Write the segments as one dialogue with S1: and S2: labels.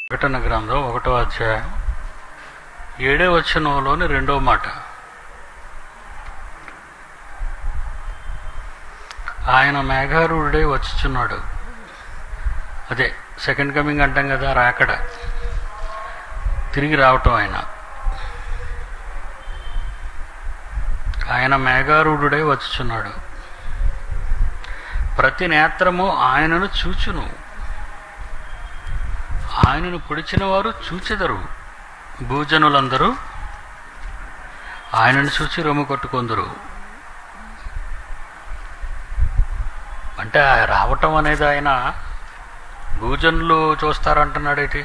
S1: ప్రకటన గ్రంథం ఒకటో అధ్యాయం ఏడే వచనంలోని రెండో మాట ఆయన మేఘారూఢుడై వచ్చుచున్నాడు అదే సెకండ్ కమింగ్ అంటాం కదా రాకడ తిరిగి రావటం ఆయన ఆయన మేఘారూఢుడై వచ్చుచున్నాడు ప్రతి నేత్రము ఆయనను చూచును ఆయనను పొడిచిన వారు చూచెదరు భూజనులందరూ ఆయనను చూచి రొమ్ము కొట్టుకొందరు అంటే ఆ రావటం అనేది ఆయన భూజనులు చూస్తారంటున్నాడేటి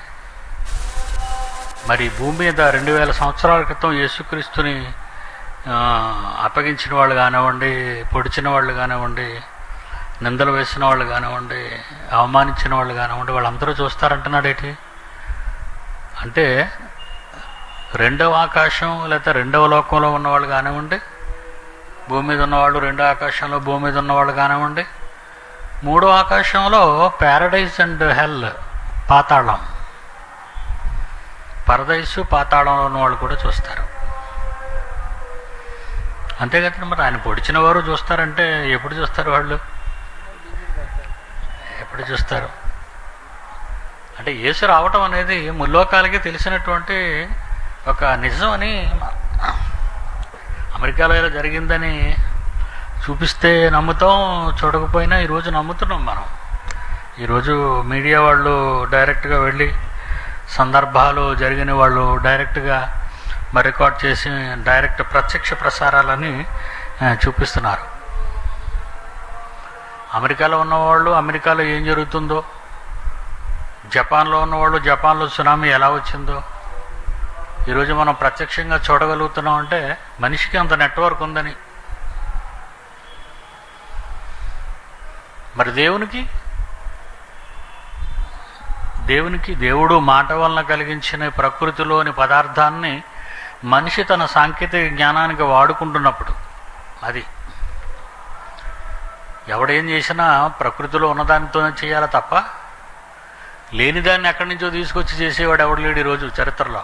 S1: మరి భూమి మీద రెండు వేల సంవత్సరాల క్రితం యేసుక్రీస్తుని ఆ, అప్పగించిన వాళ్ళు కానివ్వండి పొడిచిన వాళ్ళు కానివ్వండి నిందలు వేసిన వాళ్ళు కానివ్వండి అవమానించిన వాళ్ళు కానివ్వండి వాళ్ళందరూ చూస్తారంటున్నాడేటి అంటే రెండవ ఆకాశం లేకపోతే రెండవ లోకంలో ఉన్నవాళ్ళు కానివ్వండి భూమి మీద ఉన్నవాళ్ళు రెండో ఆకాశంలో భూమి మీద ఉన్నవాళ్ళు కానివ్వండి మూడో ఆకాశంలో ప్యారడైజ్ అండ్ హెల్ పాతాళం పరదైసు పాతాళంలో ఉన్నవాళ్ళు కూడా చూస్తారు అంతే కదా మరి ఆయన పొడిచిన వారు చూస్తారంటే ఎప్పుడు చూస్తారు వాళ్ళు ఎప్పుడు చూస్తారు అంటే యేసు రావటం అనేది ముల్లోకాలకి తెలిసినటువంటి ఒక నిజం అని అమెరికాలో ఇలా జరిగిందని చూపిస్తే నమ్ముతాం చూడకపోయినా ఈరోజు నమ్ముతున్నాం మనం ఈరోజు మీడియా వాళ్ళు డైరెక్ట్గా వెళ్ళి సందర్భాలు జరిగిన వాళ్ళు డైరెక్ట్గా మరి రికార్డ్ చేసి డైరెక్ట్ ప్రత్యక్ష ప్రసారాలని ఆ, చూపిస్తున్నారు అమెరికాలో ఉన్నవాళ్ళు అమెరికాలో ఏం జరుగుతుందో జపాన్లో ఉన్నవాళ్ళు జపాన్లో సునామీ ఎలా వచ్చిందో ఈరోజు మనం ప్రత్యక్షంగా చూడగలుగుతున్నాం అంటే మనిషికి అంత నెట్వర్క్ ఉందని మరి దేవునికి దేవునికి దేవుడు మాట వలన కలిగించిన ప్రకృతిలోని పదార్థాన్ని మనిషి తన సాంకేతిక జ్ఞానానికి వాడుకుంటున్నప్పుడు అది ఎవడేం చేసినా ప్రకృతిలో ఉన్నదానితోనే చేయాలి తప్ప లేని దాన్ని ఎక్కడి నుంచో తీసుకొచ్చి చేసేవాడు ఎవడు లేడు ఈరోజు చరిత్రలో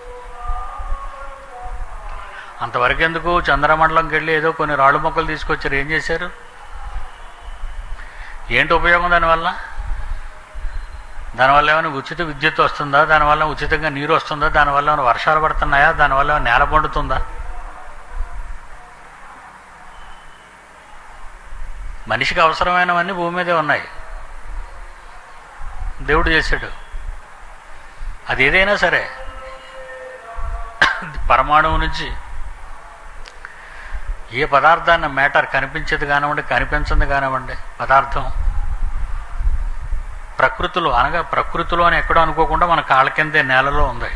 S1: అంతవరకు ఎందుకు చంద్రమండలంకి వెళ్ళి ఏదో కొన్ని రాళ్ళు మొక్కలు తీసుకొచ్చారు ఏం చేశారు ఏంటి ఉపయోగం దానివల్ల దానివల్ల ఏమైనా ఉచిత విద్యుత్ వస్తుందా దానివల్ల ఉచితంగా నీరు వస్తుందా దానివల్ల ఏమైనా వర్షాలు పడుతున్నాయా దానివల్ల ఏమైనా నేల పండుతుందా మనిషికి అవసరమైనవన్నీ భూమి మీదే ఉన్నాయి దేవుడు చేశాడు అది ఏదైనా సరే పరమాణువు నుంచి ఏ పదార్థాన్ని మ్యాటర్ కనిపించేది కానివ్వండి కనిపించదు కానివ్వండి పదార్థం ప్రకృతిలో అనగా ప్రకృతిలో అని ఎక్కడో అనుకోకుండా మన కాళ్ళ కిందే నేలలో ఉంది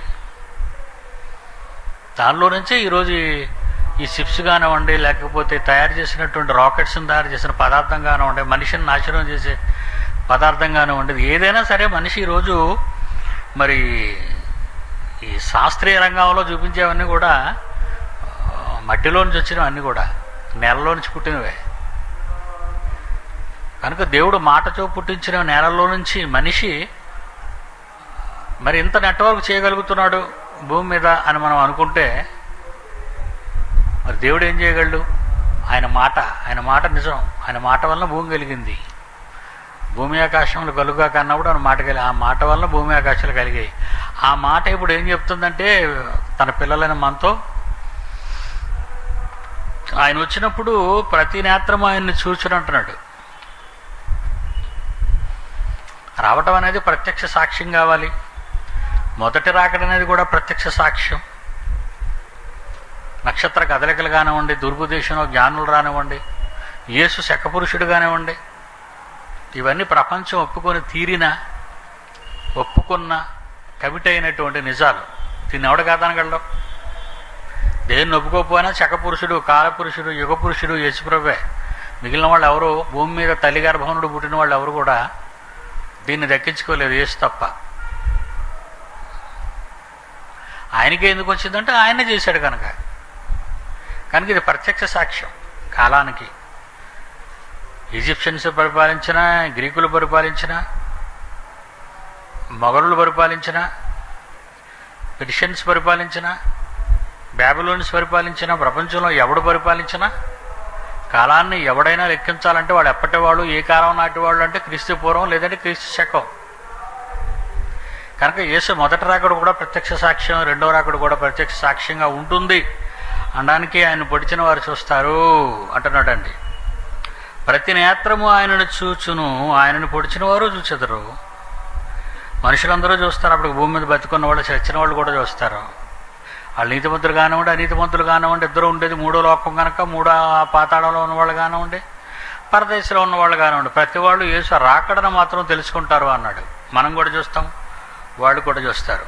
S1: దానిలో నుంచే ఈరోజు ఈ- ఈ షిప్స్ కానివ్వండి లేకపోతే తయారు చేసినటువంటి రాకెట్స్ని తయారు చేసిన పదార్థం కానివ్వండి మనిషిని నాశనం చేసే పదార్థం కానివ్వండి ఏదైనా సరే మనిషి ఈరోజు మరి ఈ శాస్త్రీయ రంగంలో చూపించేవన్నీ కూడా ఆ, మట్టిలో నుంచి వచ్చినవన్నీ కూడా నేలలో నుంచి పుట్టినవే కనుక దేవుడు మాటతో పుట్టించిన నేలలో నుంచి మనిషి మరి ఇంత నెట్వర్క్ చేయగలుగుతున్నాడు భూమి మీద అని మనం అనుకుంటే మరి దేవుడు ఏం చేయగలడు ఆయన మాట ఆయన మాట నిజం ఆయన మాట వలన భూమి కలిగింది భూమి ఆకాశంలో కలుగా కన్నప్పుడు ఆయన మాట కలిగి ఆ మాట వలన భూమి ఆకాశాలు కలిగాయి ఆ మాట ఇప్పుడు ఏం చెప్తుందంటే తన పిల్లలైన మనతో ఆయన వచ్చినప్పుడు ప్రతి నేత్రము ఆయన్ని చూచును అంటున్నాడు రావటం అనేది ప్రత్యక్ష సాక్ష్యం కావాలి మొదటి రాకడ అనేది కూడా ప్రత్యక్ష సాక్ష్యం నక్షత్ర కదలికలు కానివ్వండి దుర్గుదేశంలో జ్ఞానులు రానివ్వండి యేసు శకపురుషుడు కానివ్వండి ఇవన్నీ ప్రపంచం ఒప్పుకొని తీరిన ఒప్పుకున్న కమిట్ అయినటువంటి నిజాలు దీన్ని ఎవడ కాదనగలడు దేన్ని ఒప్పుకోకపోయినా శకపురుషుడు కాలపురుషుడు యుగపురుషుడు యశుప్రభే మిగిలిన వాళ్ళు ఎవరు భూమి మీద తల్లి గర్భవనుడు పుట్టిన వాళ్ళు ఎవరు కూడా దీన్ని దక్కించుకోలేదు యేసు తప్ప ఆయనకే ఎందుకు వచ్చిందంటే ఆయనే చేశాడు కనుక కనుక ఇది ప్రత్యక్ష సాక్ష్యం కాలానికి ఈజిప్షియన్స్ పరిపాలించిన గ్రీకులు పరిపాలించిన మొఘలులు పరిపాలించిన పెర్షియన్స్ పరిపాలించిన బ్యాబిలోన్స్ పరిపాలించిన ప్రపంచంలో ఎవడు పరిపాలించినా కాలాన్ని ఎవడైనా లెక్కించాలంటే వాడు ఎప్పటి వాళ్ళు ఏ కాలం నాటి వాళ్ళు అంటే క్రీస్తు పూర్వం లేదంటే క్రీస్తు శకం కనుక యేసు మొదటి రాకడు కూడా ప్రత్యక్ష సాక్ష్యం రెండో రాకడు కూడా ప్రత్యక్ష సాక్ష్యంగా ఉంటుంది అనడానికి ఆయన పొడిచిన వారు చూస్తారు అంటున్నాడండి ప్రతి నేత్రము ఆయనను చూచును ఆయనను పొడిచిన వారు చూచెదరు మనుషులందరూ చూస్తారు అప్పుడు భూమి మీద బతుకున్న వాళ్ళు చచ్చిన వాళ్ళు కూడా చూస్తారు వాళ్ళు నీతిమంతులు కానివ్వండి అనీతిమంతులు కానివ్వండి ఇద్దరు ఉండేది మూడో లోకం కనుక మూడో పాతాళంలో ఉన్నవాళ్ళు కానివ్వండి పరదేశంలో ఉన్నవాళ్ళు కానివ్వండి ప్రతి వాళ్ళు యేసు రాకడను మాత్రం తెలుసుకుంటారు అన్నాడు మనం కూడా చూస్తాం వాళ్ళు కూడా చూస్తారు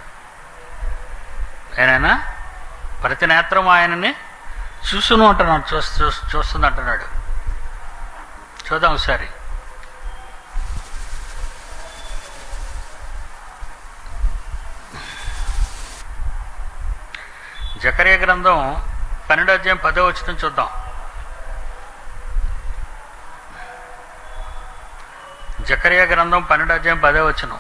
S1: ఏనైనా ప్రతి నేత్రం ఆయనని చూసును అంటున్నాడు చూ చూ- చూస్తుంది అంటున్నాడు చూద్దాం ఒకసారి జకర్య గ్రంథం పన్నెండో అధ్యాయం పదో వచ్చిన చూద్దాం జకర్య గ్రంథం పన్నెండో అధ్యాయం పదో వచ్చును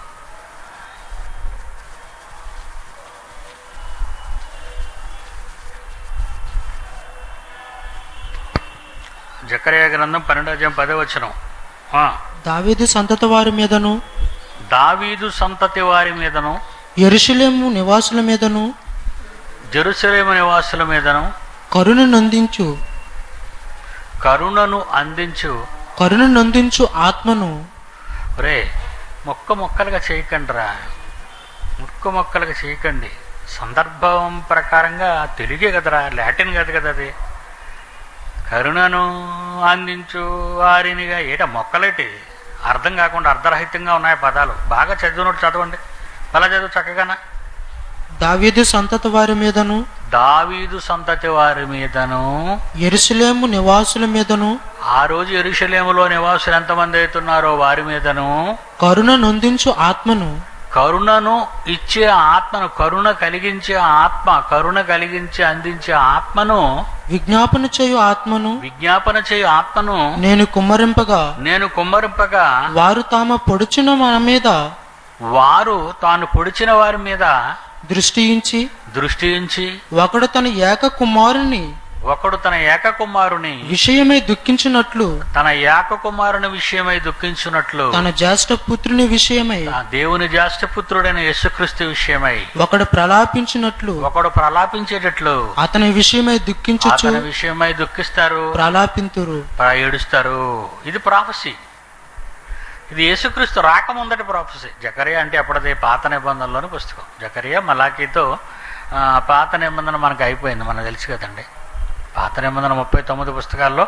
S1: జకర్య గ్రంథం పన్నెండో అధ్యాయం పదో వచ్చును
S2: దావీదు సంతత వారి మీదను
S1: దావీదు సంతతి వారి మీదను
S2: ఎరుషలేము నివాసుల మీదను
S1: జెరూసలేము నివాసుల మీదను
S2: కరుణ నందించు
S1: కరుణను అందించు
S2: కరుణ నందించు ఆత్మను
S1: రే మొక్క మొక్కలుగా చేయకండిరా ముక్క మొక్కలుగా చేయకండి సందర్భం ప్రకారంగా తెలుగే కదరా లాటిన్ కాదు కదా అది కరుణను అందించు వారినిగా ఏట మొక్కలేటి అర్థం కాకుండా అర్ధరహితంగా ఉన్నాయి పదాలు బాగా చదివినట్టు చదవండి అలా చదువు చక్కగానా
S2: దావీదు సంతత వారి మీదను
S1: దావీదు సంతతి వారి మీదను
S2: ఎరుసలేము నివాసుల మీదను
S1: ఆ రోజు ఎరుషలేములో నివాసులు ఎంతమంది అవుతున్నారో వారి మీదను
S2: కరుణ నొందించు ఆత్మను
S1: కరుణను ఇచ్చే ఆత్మను కరుణ కలిగించే ఆత్మ కరుణ కలిగించి అందించే ఆత్మను
S2: విజ్ఞాపన చేయు ఆత్మను
S1: విజ్ఞాపన చేయు ఆత్మను
S2: నేను కుమ్మరింపగా
S1: నేను కుమ్మరింపగా
S2: వారు తామ పొడుచున మన మీద
S1: వారు తాను పొడిచిన వారి మీద
S2: దృష్టి ఉంచి
S1: దృష్టి ఉంచి
S2: ఒకడు తన ఏక కుమారుని
S1: ఒకడు తన ఏక కుమారుని
S2: విషయమై దుఃఖించినట్లు
S1: తన ఏక కుమారుని విషయమై దుఃఖించున్నట్లు
S2: తన జ్యేష్ఠ పుత్రుని విషయమై
S1: ఆ దేవుని జ్యేష్ఠపుత్రుడైన యేసుక్రీస్తు విషయమై
S2: ఒకడు ప్రలాపించినట్లు
S1: ఒకడు ప్రలాపించేటట్లు
S2: అతని విషయమై దుఃఖించుచు
S1: అతని విషయమై దుఃఖిస్తారు
S2: ప్రలాపింతురు
S1: ప్ర- ఏడుస్తారు ఇది ప్రాఫసీ ఇది యేసుక్రీస్తు రాకముందటి ప్రాఫసీ జకరియా అంటే అప్పటిది పాత నిబంధనలోని పుస్తకం జకరియా మలాకీతో ఆ, పాత నిబంధన మనకు అయిపోయింది మనకు తెలుసు కదండి పాత నిబంధన ముప్పై తొమ్మిది పుస్తకాల్లో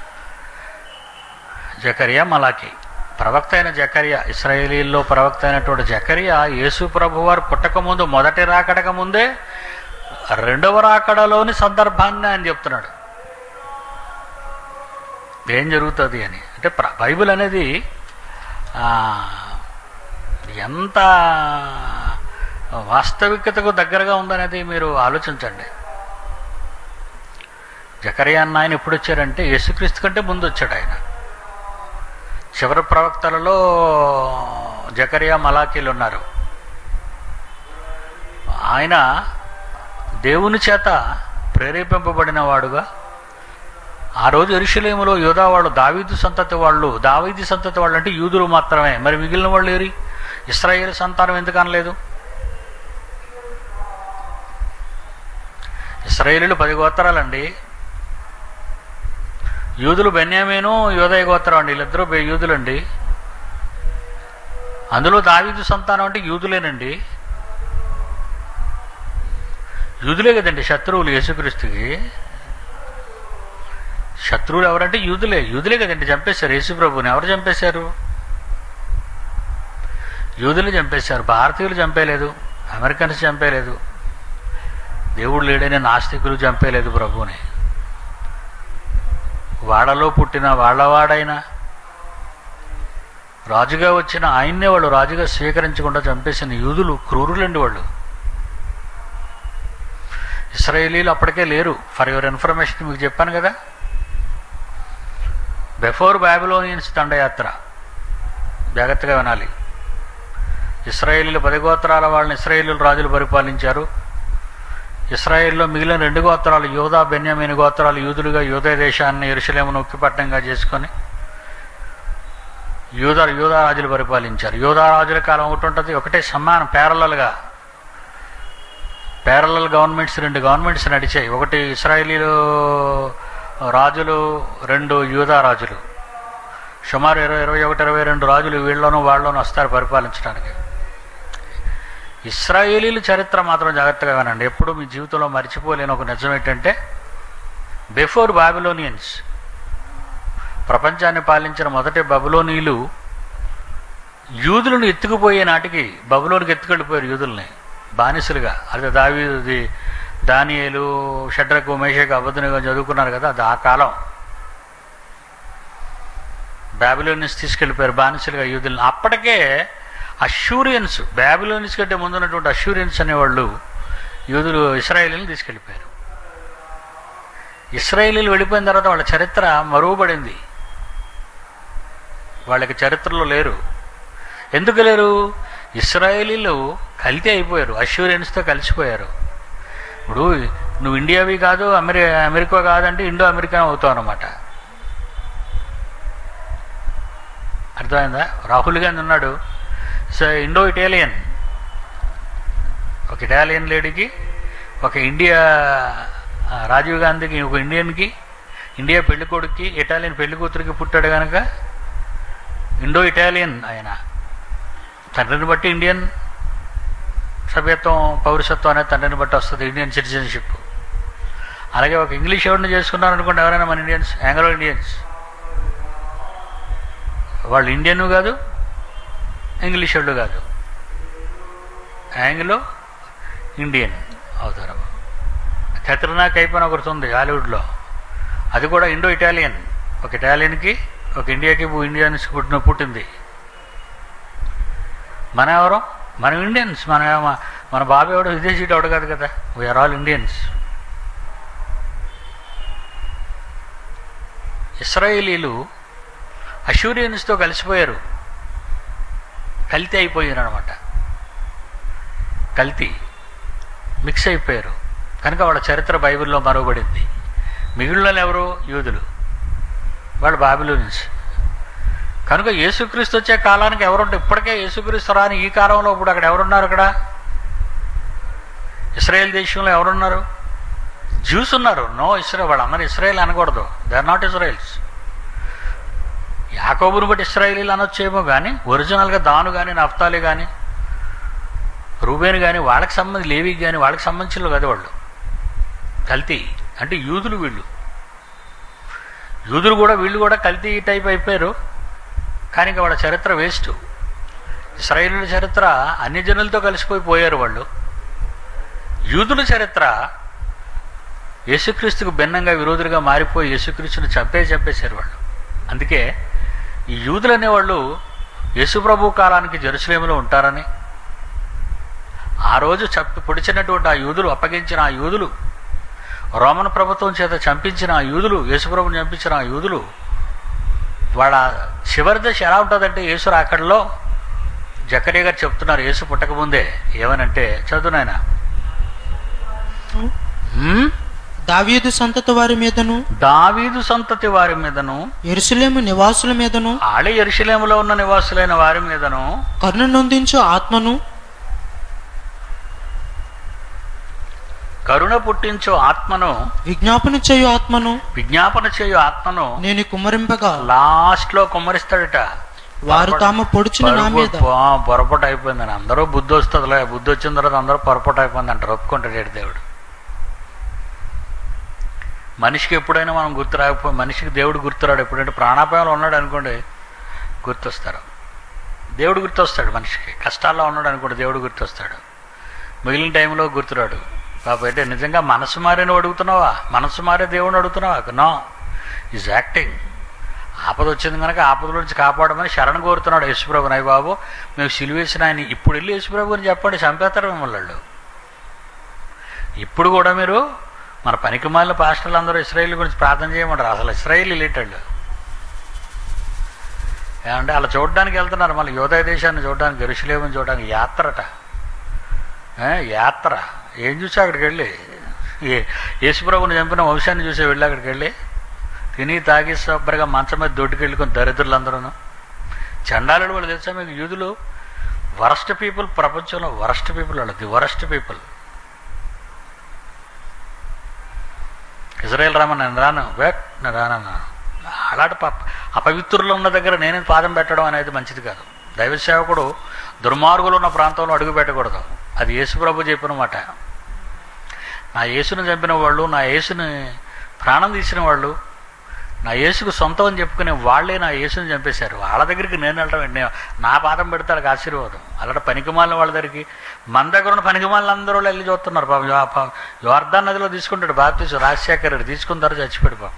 S1: జకరియా మలాకి ప్రవక్త అయిన జకరియా ఇస్రాయేలీల్లో ప్రవక్త అయినటువంటి జకరియా యేసు ప్రభు వారు పుట్టక ముందు మొదటి రాకడక ముందే రెండవ రాకడలోని సందర్భాన్ని ఆయన చెప్తున్నాడు ఏం జరుగుతుంది అని అంటే ప్ర- బైబిల్ అనేది ఆ, ఎంత వాస్తవికతకు దగ్గరగా ఉందనేది మీరు ఆలోచించండి జకరియా అన్న ఆయన ఎప్పుడు వచ్చారంటే యేసుక్రీస్తు కంటే ముందు వచ్చాడు ఆయన చివరి ప్రవక్తలలో జకరియా మలాకీలు ఉన్నారు ఆయన దేవుని చేత ప్రేరేపింపబడిన వాడుగా ఆ రోజు ఎరుషలేములో యోధా వాళ్ళు దావీదు సంతతి వాళ్ళు దావీదు సంతతి వాళ్ళు అంటే యూదులు మాత్రమే మరి మిగిలిన వాళ్ళు ఏరి ఇస్రాయేల్ సంతానం ఎందుకు అనలేదు ఇస్రాయేలీలు పది గోత్రాలండి యూదులు బెన్యామీను యోదయ గోత్రం అండి వీళ్ళిద్దరూ బె- యూదులండి అందులో దావీదు సంతానం అంటే యూదులేనండి యూదులే కదండి శత్రువులు యేసుక్రీస్తుకి శత్రువులు ఎవరంటే యూదులే యూదులే కదండి చంపేశారు యేసుప్రభుని ఎవరు చంపేశారు యూదులు చంపేశారు భారతీయులు చంపేయలేదు అమెరికన్స్ చంపేయలేదు దేవుడు లేడని నాస్తికులు చంపేయలేదు ప్రభువుని వాళ్ళలో పుట్టిన వాళ్ళవాడైన రాజుగా వచ్చిన ఆయన్నే వాళ్ళు రాజుగా స్వీకరించకుండా చంపేసిన యూదులు క్రూరులండి వాళ్ళు ఇస్రాయేలీలు అప్పటికే లేరు ఫర్ యువర్ ఇన్ఫర్మేషన్ మీకు చెప్పాను కదా బిఫోర్ బ్యాబిలోనియన్స్ దండయాత్ర జాగ్రత్తగా వినాలి ఇస్రాయేలీలు పది గోత్రాల వాళ్ళని ఇస్రాయేలు రాజులు పరిపాలించారు ఇస్రాయేల్లో మిగిలిన రెండు గోత్రాలు యోధా బెన్యామీని గోత్రాలు యూదులుగా యూదా దేశాన్ని ఎరుసలేమును ఉక్కిపట్టంగా చేసుకొని యూదా యూదా రాజులు పరిపాలించారు యూదా రాజుల కాలం ఒకటి ఉంటుంది ఒకటే సమానం ప్యారలల్గా ప్యారలల్ గవర్నమెంట్స్ రెండు గవర్నమెంట్స్ నడిచాయి ఒకటి ఇస్రాయేలీలు రాజులు రెండు యూదా రాజులు సుమారు ఇరవై ఇరవై ఒకటి ఇరవై రెండు రాజులు వీళ్ళలోనూ వాళ్ళలోనూ వస్తారు పరిపాలించడానికి ఇస్రాయేలీల చరిత్ర మాత్రం జాగ్రత్తగా వినండి ఎప్పుడు మీ జీవితంలో మర్చిపోలేని ఒక నిజం ఏంటంటే బిఫోర్ బాబిలోనియన్స్ ప్రపంచాన్ని పాలించిన మొదటి బబులోనీలు యూదులను ఎత్తుకుపోయే నాటికి బబులోనికి ఎత్తుకెళ్ళిపోయారు యూదుల్ని బానిసలుగా అదే దావీది దానియేలు షడ్రకు మేషకు అబద్ధనిగా చదువుకున్నారు కదా అది ఆ కాలం బ్యాబిలోనియన్స్ తీసుకెళ్ళిపోయారు బానిసలుగా యూదుల్ని అప్పటికే అష్యూరియన్స్ బ్యాబిలోనియన్స్ కంటే ముందున్నటువంటి అష్యూరియన్స్ అనేవాళ్ళు యూదులు ఇస్రాయేలీని తీసుకెళ్ళిపోయారు ఇస్రాయేలీలు వెళ్ళిపోయిన తర్వాత వాళ్ళ చరిత్ర మరుగుపడింది వాళ్ళకి చరిత్రలో లేరు ఎందుకు లేరు ఇస్రాయేలీలు కల్తీ అయిపోయారు అష్యూరియన్స్తో కలిసిపోయారు ఇప్పుడు నువ్వు ఇండియావి కాదు అమెరి అమెరికా కాదంటే ఇండో అమెరికన్ అవుతావు అనమాట అర్థమైందా రాహుల్ గాంధీ ఉన్నాడు సో ఇండో ఇటాలియన్ ఒక ఇటాలియన్ లేడీకి ఒక ఇండియా ఆ, రాజీవ్ గాంధీకి ఒక ఇండియన్కి ఇండియా పెళ్లి కొడుక్కి ఇటాలియన్ పెళ్లి కూతురికి పుట్టాడు కనుక ఇండో ఇటాలియన్ ఆయన తండ్రిని బట్టి ఇండియన్ సభ్యత్వం పౌరసత్వం అనేది తండ్రిని బట్టి వస్తుంది ఇండియన్ సిటిజన్షిప్ అలాగే ఒక ఇంగ్లీష్ ఎవరిని చేసుకున్నారనుకోండి ఎవరైనా మన ఇండియన్స్ ఆంగ్లో ఇండియన్స్ వాళ్ళు ఇండియన్ కాదు ఇంగ్లీష్ వాళ్ళు కాదు ఆంగ్లో ఇండియన్ అవుతారు కత్రినా కైప్ అని ఒకటి ఉంది హాలీవుడ్లో అది కూడా ఇండో ఇటాలియన్ ఒక ఇటాలియన్కి ఒక ఇండియాకి ఇండియన్స్కి పుట్టిన పుట్టింది మన ఎవరు మనం ఇండియన్స్ మన మన బాబు ఎవడు విదేశీయుడు ఎవడు కాదు కదా వీఆర్ ఆల్ ఇండియన్స్ ఇస్రాయేలీలు అషూరియన్స్తో కలిసిపోయారు కల్తీ అయిపోయారు అనమాట కల్తీ మిక్స్ అయిపోయారు కనుక వాళ్ళ చరిత్ర బైబిల్లో మరవబడింది మిగిలిన ఎవరు యూదులు వాళ్ళు బాబిలోనియన్స్ కనుక యేసుక్రీస్తు వచ్చే కాలానికి ఎవరుంటే ఇప్పటికే యేసుక్రీస్తు రాని ఈ కాలంలో ఇప్పుడు అక్కడ ఎవరున్నారు అక్కడ ఇస్రాయేల్ దేశంలో ఎవరున్నారు జ్యూస్ ఉన్నారు నో ఇస్రాయల్ వాళ్ళందరూ ఇస్రాయేల్ అనకూడదు దే ఆర్ నాట్ ఇస్రాయల్స్ యాకోబుని బట్టి ఇస్రాయేలీలు అనొచ్చేమో కానీ ఒరిజినల్గా దాను కానీ నఫ్తాలి కానీ రూబేన్ కానీ వాళ్ళకి సంబంధించి లేవికి కానీ వాళ్ళకి సంబంధించిన కదా వాళ్ళు కల్తీ అంటే యూదులు వీళ్ళు యూదులు కూడా వీళ్ళు కూడా కల్తీ టైప్ అయిపోయారు కానీ ఇంకా వాళ్ళ చరిత్ర వేస్ట్ ఇస్రాయేలుల చరిత్ర అన్ని జనులతో కలిసిపోయి పోయారు వాళ్ళు యూదుల చరిత్ర యేసుక్రీస్తుకు భిన్నంగా విరోధులుగా మారిపోయి యేసుక్రీస్తుని చంపే చంపేశారు వాళ్ళు అందుకే ఈ యూదులు అనేవాళ్ళు యేసుప్రభు కాలానికి జెరూసలేములో ఉంటారని ఆ రోజు చంపి పొడిచినటువంటి ఆ యూదులు అప్పగించిన ఆ యూదులు రోమన్ ప్రభుత్వం చేత చంపించిన ఆ యూదులు యేసుప్రభుని చంపించిన ఆ యూదులు వాళ్ళ చివరి దశ ఎలా ఉంటుందంటే యేసు రాకడలో జకరియా గారు చెప్తున్నారు యేసు పుట్టకముందే ఏమనంటే చదువునాయన
S2: దావీదు సంతతి వారి మీదను
S1: దావీదు సంతతి వారి మీదను
S2: ఎరుసలేము నివాసుల మీదను
S1: ఆళ ఎరుషలేములో ఉన్న నివాసులైన వారి మీదను
S2: కరుణ నొందించు ఆత్మను
S1: కరుణ పుట్టించు ఆత్మను
S2: విజ్ఞాపన చేయు ఆత్మను
S1: విజ్ఞాపన చేయు ఆత్మను
S2: నేను కుమ్మరింపగా
S1: లాస్ట్ లో కుమ్మరిస్తాడట
S2: వారు తాము పొడిచిన నా మీద
S1: పరుపు- ఆ, పొరపాటు అయిపోయిందని అందరూ బుద్ధి వస్తుందిలే బుద్ధి వచ్చిన తర్వాత అందరూ పొరపాటు అయిపోయింది అంటారు ఒప్పుకుంటాడు ఏడు దేవుడు మనిషికి ఎప్పుడైనా మనం గుర్తు రాకపోయి మనిషికి దేవుడు గుర్తురాడు ఎప్పుడంటే ప్రాణాపాయంలో ఉన్నాడు అనుకోండి గుర్తొస్తారు దేవుడు గుర్తొస్తాడు మనిషికి కష్టాల్లో ఉన్నాడు అనుకోండి దేవుడు గుర్తొస్తాడు మిగిలిన టైంలో గుర్తురాడు కాబట్టి నిజంగా మనసు మారిన అడుగుతున్నావా మనసు మారే దేవుడిని అడుగుతున్నావా నో ఈజ్ యాక్టింగ్ ఆపద వచ్చింది కనుక ఆపద నుంచి కాపాడమని శరణ్ కోరుతున్నాడు యేసుప్రభు నాయ్ బాబు మేము సిలువేసిన ఆయన ఇప్పుడు వెళ్ళి యేసుప్రభు అని చెప్పండి చంపేస్తారు మిమ్మల్ని వాళ్ళు ఇప్పుడు కూడా మీరు మన పనికి మాలిన పాస్టర్లు అందరూ ఇస్రాయిల్ గురించి ప్రార్థన చేయమంటారు అసలు ఇస్రాయిల్ వెళ్ళేటండు ఏమంటే అలా చూడడానికి వెళ్తున్నారు మళ్ళీ యోదయ దేశాన్ని చూడడానికి గరుషులేమని చూడడానికి యాత్రట ఏ, యాత్ర ఏం చూసి అక్కడికి వెళ్ళి ఏ యేసుప్రభుని చంపిన వంశాన్ని చూసి వెళ్ళి అక్కడికి వెళ్ళి తిని తాగి శుభ్రంగా మంచం మీద దొడ్డుకెళ్ళుకొని దరిద్రులందరూ చండాలుడు వాళ్ళు తెలుసా మీకు యూదులు వరస్ట్ పీపుల్ ప్రపంచంలో వరస్ట్ పీపుల్ వాళ్ళు the worst people Israel Raman నేను రాను వేట్ నేను రానన్నా అలాంటి పాప అపవిత్రులు ఉన్న దగ్గర నేను పాదం పెట్టడం అనేది మంచిది కాదు దైవ సేవకుడు దుర్మార్గులు ఉన్న ప్రాంతంలో అడుగు పెట్టకూడదు అది యేసుప్రభు చెప్పిన మాట నా యేసుని చంపిన వాళ్ళు నా యేసుని ప్రాణం తీసిన వాళ్ళు నా యేసుకు సొంతం అని చెప్పుకునే వాళ్ళే నా యేసుని చంపేశారు వాళ్ళ దగ్గరికి నేను వెళ్ళడం ఏంటి? నేను నా పాదం పెడితే వాళ్ళకి ఆశీర్వాదం అలాంటి పనికిమాలిన వాళ్ళ దగ్గరికి మన దగ్గర ఉన్న పనికిమాలిన అందరూ వెళ్ళి చూస్తున్నారు పాపం యో- పాపం యోర్ధాన్ నదిలో తీసుకుంటాడు బాప్తీసు రాజశేఖర్ రెడ్డి తీసుకున్న తర్వాత చచ్చిపోయాడు పాపం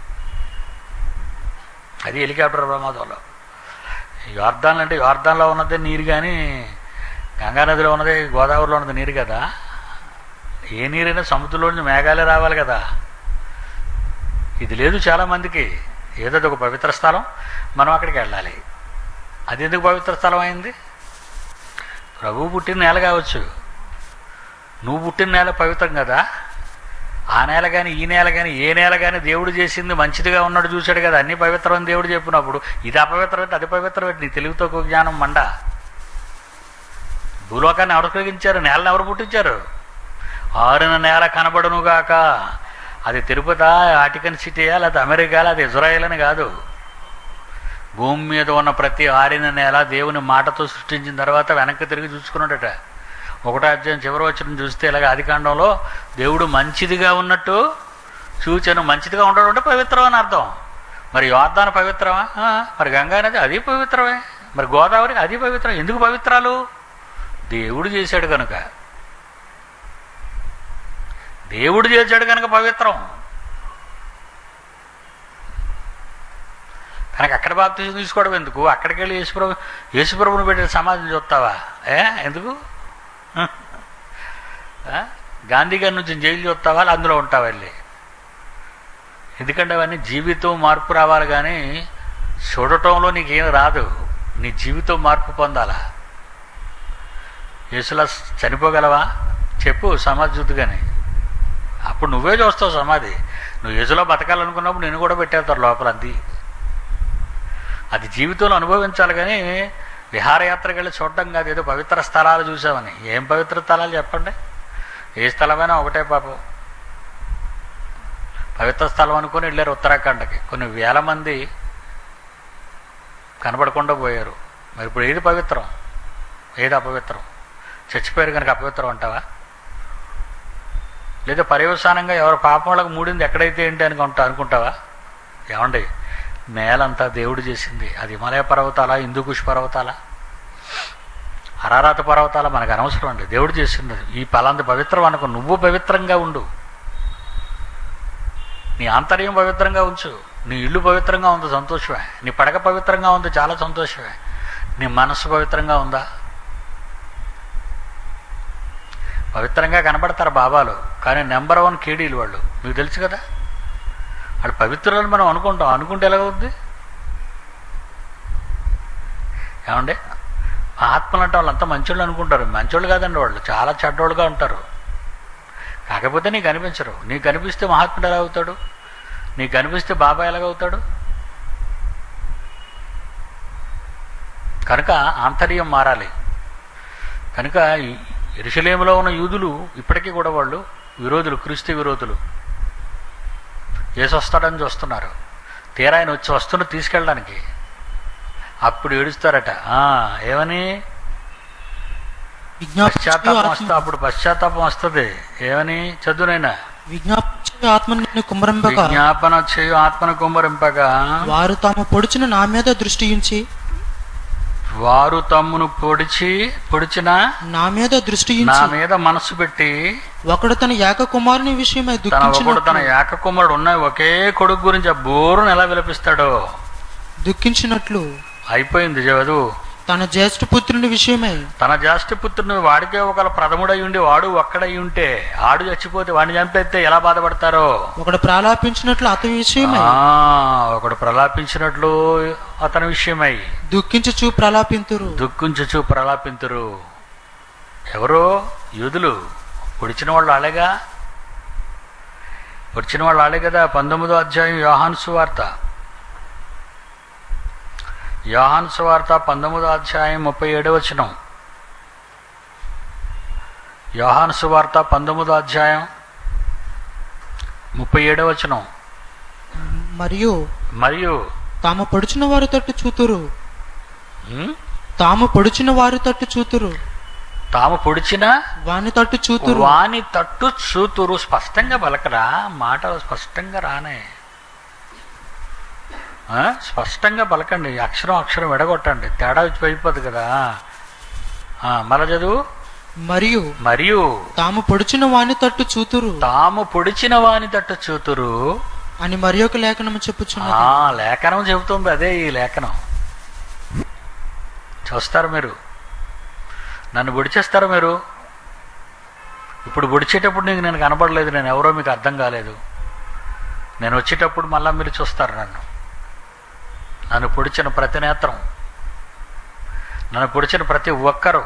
S1: అది హెలికాప్టర్ ప్రమాదంలో యోర్ధాన్ అంటే యోర్ధాన్లో ఉన్నదే నీరు కానీ గంగా నదిలో ఉన్నది గోదావరిలో ఉన్నది నీరు కదా ఏ నీరైనా సముద్రంలో నుంచి మేఘాలే రావాలి కదా ఇది లేదు చాలామందికి ఏదో ఒక పవిత్ర స్థలం మనం అక్కడికి వెళ్ళాలి అది ఎందుకు పవిత్ర స్థలం అయింది ప్రభువు పుట్టిన నేల కావచ్చు నువ్వు పుట్టిన నేల పవిత్రం కదా ఆ నేల కానీ ఈ నేల కానీ ఏ నేల కానీ దేవుడు చేసింది మంచిదిగా ఉన్నాడు చూశాడు కదా అన్ని పవిత్రం అని దేవుడు చెప్పినప్పుడు ఇది అపవిత్రం అది పవిత్రం నీ తెలివి తక్కువ జ్ఞానం మండ భూలోకాన్ని ఎవరు కలిగించారు నేలను ఎవరు పుట్టించారు ఆరిన నేల కనబడునుగాక అది తిరుపతి ఆటికన్ సిటీయా లేదా అమెరికా లేదా ఇజ్రాయెల్ అని కాదు భూమి మీద ఉన్న ప్రతి ఆరిన నేల దేవుని మాటతో సృష్టించిన తర్వాత వెనక్కి తిరిగి చూసుకున్నాడట ఒకటో అధ్యాయం చివరి వచ్చిన చూస్తే ఇలాగ ఆదికాండంలో దేవుడు మంచిదిగా ఉన్నట్టు సూచన మంచిదిగా ఉండడం అంటే పవిత్రం అని అర్థం మరి యోర్ధాన పవిత్రమా ఆ, మరి గంగా నది అది పవిత్రమే మరి గోదావరి అది పవిత్రం ఎందుకు పవిత్రాలు దేవుడు చేశాడు కనుక దేవుడు చేశాడు కనుక పవిత్రం కనుక అక్కడ బాప్తీసం తీసుకోవడం ఎందుకు అక్కడికి వెళ్ళి యేసుప్రభు యేసుప్రభుని పెట్టిన సమాజం చూస్తావా ఏ ఎందుకు ఆ? గాంధీ గారి నుంచి జైలు చూస్తావా లేదా అందులో ఉంటావా వెళ్ళి ఎందుకంటే అవన్నీ జీవితం మార్పు రావాలి కానీ చూడటంలో నీకేం రాదు నీ జీవితం మార్పు పొందాలా యేసులా చనిపోగలవా చెప్పు సమాజుద్దుగానే అప్పుడు నువ్వే చూస్తావు సమాధి నువ్వు యేసులో బతకాలనుకున్నప్పుడు నేను కూడా పెట్టేస్తారు లోపల అంది అది జీవితంలో అనుభవించాలి కానీ విహారయాత్రకు వెళ్ళి చూడడం కాదు ఏదో పవిత్ర స్థలాలు చూసామని ఏం పవిత్ర స్థలాలు చెప్పండి ఏ స్థలమైనా ఒకటే పాపం పవిత్ర స్థలం అనుకుని వెళ్ళారు ఉత్తరాఖండ్కి కొన్ని వేల మంది కనపడకుండా పోయారు మరి ఇప్పుడు ఏది పవిత్రం ఏది అపవిత్రం చచ్చిపోయారు కనుక అపవిత్రం అంటావా లేదా పర్యవసానంగా ఎవరి పాపం వాళ్ళకి మూడింది ఎక్కడైతే ఏంటి అని అనుకుంటా అనుకుంటావా ఏమండి నేలంతా దేవుడు చేసింది అది హిమాలయ పర్వతాల హిందూకుష్ పర్వతాల అరారాత పర్వతాల మనకు అనవసరం అండి దేవుడు చేసింది అది. ఈ పలాంది పవిత్రం అనుకో నువ్వు పవిత్రంగా ఉండు నీ ఆంతర్యం పవిత్రంగా ఉంచు నీ ఇల్లు పవిత్రంగా ఉంది సంతోషమే నీ పడక పవిత్రంగా ఉంది చాలా సంతోషమే నీ మనస్సు పవిత్రంగా ఉందా పవిత్రంగా కనబడతారు బాబాలు కానీ నెంబర్ వన్ కేడీలు వాళ్ళు మీకు తెలుసు కదా వాళ్ళు పవిత్రులని మనం అనుకుంటాం అనుకుంటే ఎలాగవుద్ది ఏమండి ఆత్మలు అంటే వాళ్ళంతా మంచోళ్ళు అనుకుంటారు మంచోళ్ళు కాదండి వాళ్ళు చాలా చెడ్డోళ్ళుగా ఉంటారు కాకపోతే నీకు అనిపించరు నీకు కనిపిస్తే మహాత్ముడు ఎలా అవుతాడు నీకు కనిపిస్తే బాబా ఎలాగవుతాడు కనుక ఆంతర్యం మారాలి కనుక ఈ ఎరుసలేములో ఉన్న యూదులు ఇప్పటికీ కూడా వాళ్ళు విరోధులు క్రీస్తు విరోధులు ఏసు వస్తాడని చూస్తున్నారు తీరా ఆయన వచ్చి వస్తున్న తీసుకెళ్ళడానికి అప్పుడు ఏడుస్తారట ఆ, ఏమని పశ్చాత్తాపం వస్తా
S2: విజ్ఞాపన
S1: అప్పుడు పశ్చాత్తాపం వస్తుంది ఏమని చదువునైనా
S2: విజ్ఞాపన ఆత్మ నిన్ను కుమ్మరింపక
S1: విజ్ఞాపన చేయు ఆత్మను కుమ్మరింపగా
S2: వారు తాము పొడిచిన నా మీద దృష్టి ఉంచి
S1: వారు తమ్మును పొడిచి పొడిచిన
S2: నా మీద దృష్టి
S1: నా
S2: ఉంచి
S1: మీద మనసు పెట్టి
S2: ఒకడు తన ఏక కుమారుని విషయమై
S1: తన ఒకడు తన
S2: దుఃఖించినట్లు
S1: ఏక కుమారుడు ఉన్న ఒకే కొడుకు గురించి ఆ బోరును ఎలా విలపిస్తాడో
S2: దుఃఖించినట్లు
S1: అయిపోయింది చదువు
S2: తన జ్యేష్ఠ పుత్రుని విషయమై
S1: తన జ్యేష్ఠపుత్రుని వాడికే ఒకళ్ళ ప్రథముడై ఉండి వాడు ఒక్కడై ఉంటే ఆడు చచ్చిపోతే వాడిని చంపేస్తే ఎలా బాధపడతారో
S2: ఒకడు ప్రాలాపించినట్లు అతని విషయమై
S1: ఆ, ఒకడు ప్రలాపించినట్లు అతని విషయమై
S2: దుఃఖించుచు ప్రలాపింతురు
S1: దుఃఖించుచు ప్రలాపింతురు ఎవరో యూదులు పొడిచిన వాళ్ళు ఆలేగా పొడిచిన వాళ్ళు ఆలే కదా పంతొమ్మిదో అధ్యాయం యోహాను సువార్త యోహాను సువార్త పంతొమ్మిదో అధ్యాయం ముప్పై ఏడవ వచనం యోహాను సువార్త పంతొమ్మిదో అధ్యాయం ముప్పై ఏడవ వచనం
S2: మరియు
S1: మరియు
S2: తాము పొడిచిన వారి తట్టు చూతురు
S1: ఉమ్,
S2: తాము పొడిచిన వారి తట్టు చూతురు
S1: తాము పొడిచిన
S2: వాని తట్టు చూతురు
S1: వాని తట్టు చూతురు స్పష్టంగా పలకరా మాటలు స్పష్టంగా రానే ఆ? స్పష్టంగా పలకండి అక్షరం అక్షరం ఎడగొట్టండి తేడా అయిపోద్ది కదా ఆ, మళ్ళా చదువు
S2: మరియు
S1: మరియు
S2: తాము పొడిచిన వాని తట్టు చూతురు
S1: తాము పొడిచిన వాని తట్టు చూతురు
S2: అని మరి ఒక లేఖనము చెప్పుచున్నది
S1: ఆ లేఖనం చెబుతుంది అదే ఈ లేఖనం చూస్తారు మీరు నన్ను పొడిచేస్తారు మీరు ఇప్పుడు పొడిచేటప్పుడు నీకు నేను కనబడలేదు నేను ఎవరో మీకు అర్థం కాలేదు నేను వచ్చేటప్పుడు మళ్ళా మీరు చూస్తారు నన్ను నన్ను పొడిచిన ప్రతి నేత్రం నన్ను పొడిచిన ప్రతి ఒక్కరు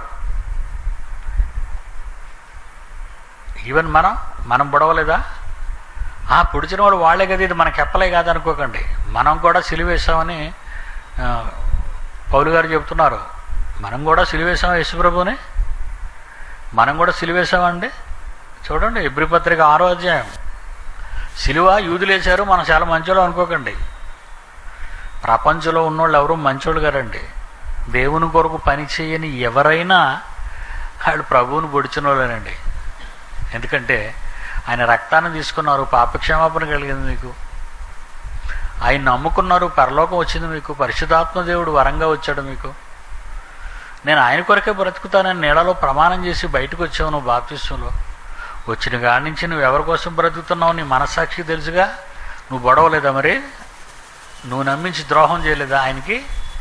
S1: ఈవెన్ మనం మనం పొడవలేదా ఆ పొడిచిన వాడు వాళ్ళే కదా ఇది మనకి ఎప్పలే కాదనుకోకండి మనం కూడా సిలివేశామని ఆ, పౌలు గారు చెబుతున్నారు మనం కూడా సిలివేశాం యేసుప్రభుని మనం కూడా సిలివేశామండి చూడండి ఎబ్రి పత్రిక ఆరో అధ్యాయం సిలువ యూదులేశారు మనం చాలా మంచోళ్ళు అనుకోకండి ప్రపంచంలో ఉన్నోళ్ళు ఎవరు మంచోళ్ళు గారండి దేవుని కొరకు పని చేయని ఎవరైనా వాళ్ళు ప్రభువుని పొడిచిన వాళ్ళేనండి ఎందుకంటే ఆయన రక్తాన్ని తీసుకున్నారు పాపక్షమాపణ కలిగింది మీకు ఆయన నమ్ముకున్నారు పరలోకం వచ్చింది మీకు పరిశుధాత్మ దేవుడు వరంగా వచ్చాడు మీకు నేను ఆయన కొరకే బ్రతుకుతానని నీడలో ప్రమాణం చేసి బయటకు వచ్చావు నువ్వు బాప్తిస్తంలో వచ్చిన కాడి నుంచి నువ్వు ఎవరి కోసం బ్రతుకుతున్నావు నీ మనస్సాక్షి తెలుసుగా నువ్వు గొడవలేదా మరి నువ్వు నమ్మించి ద్రోహం చేయలేదా ఆయనకి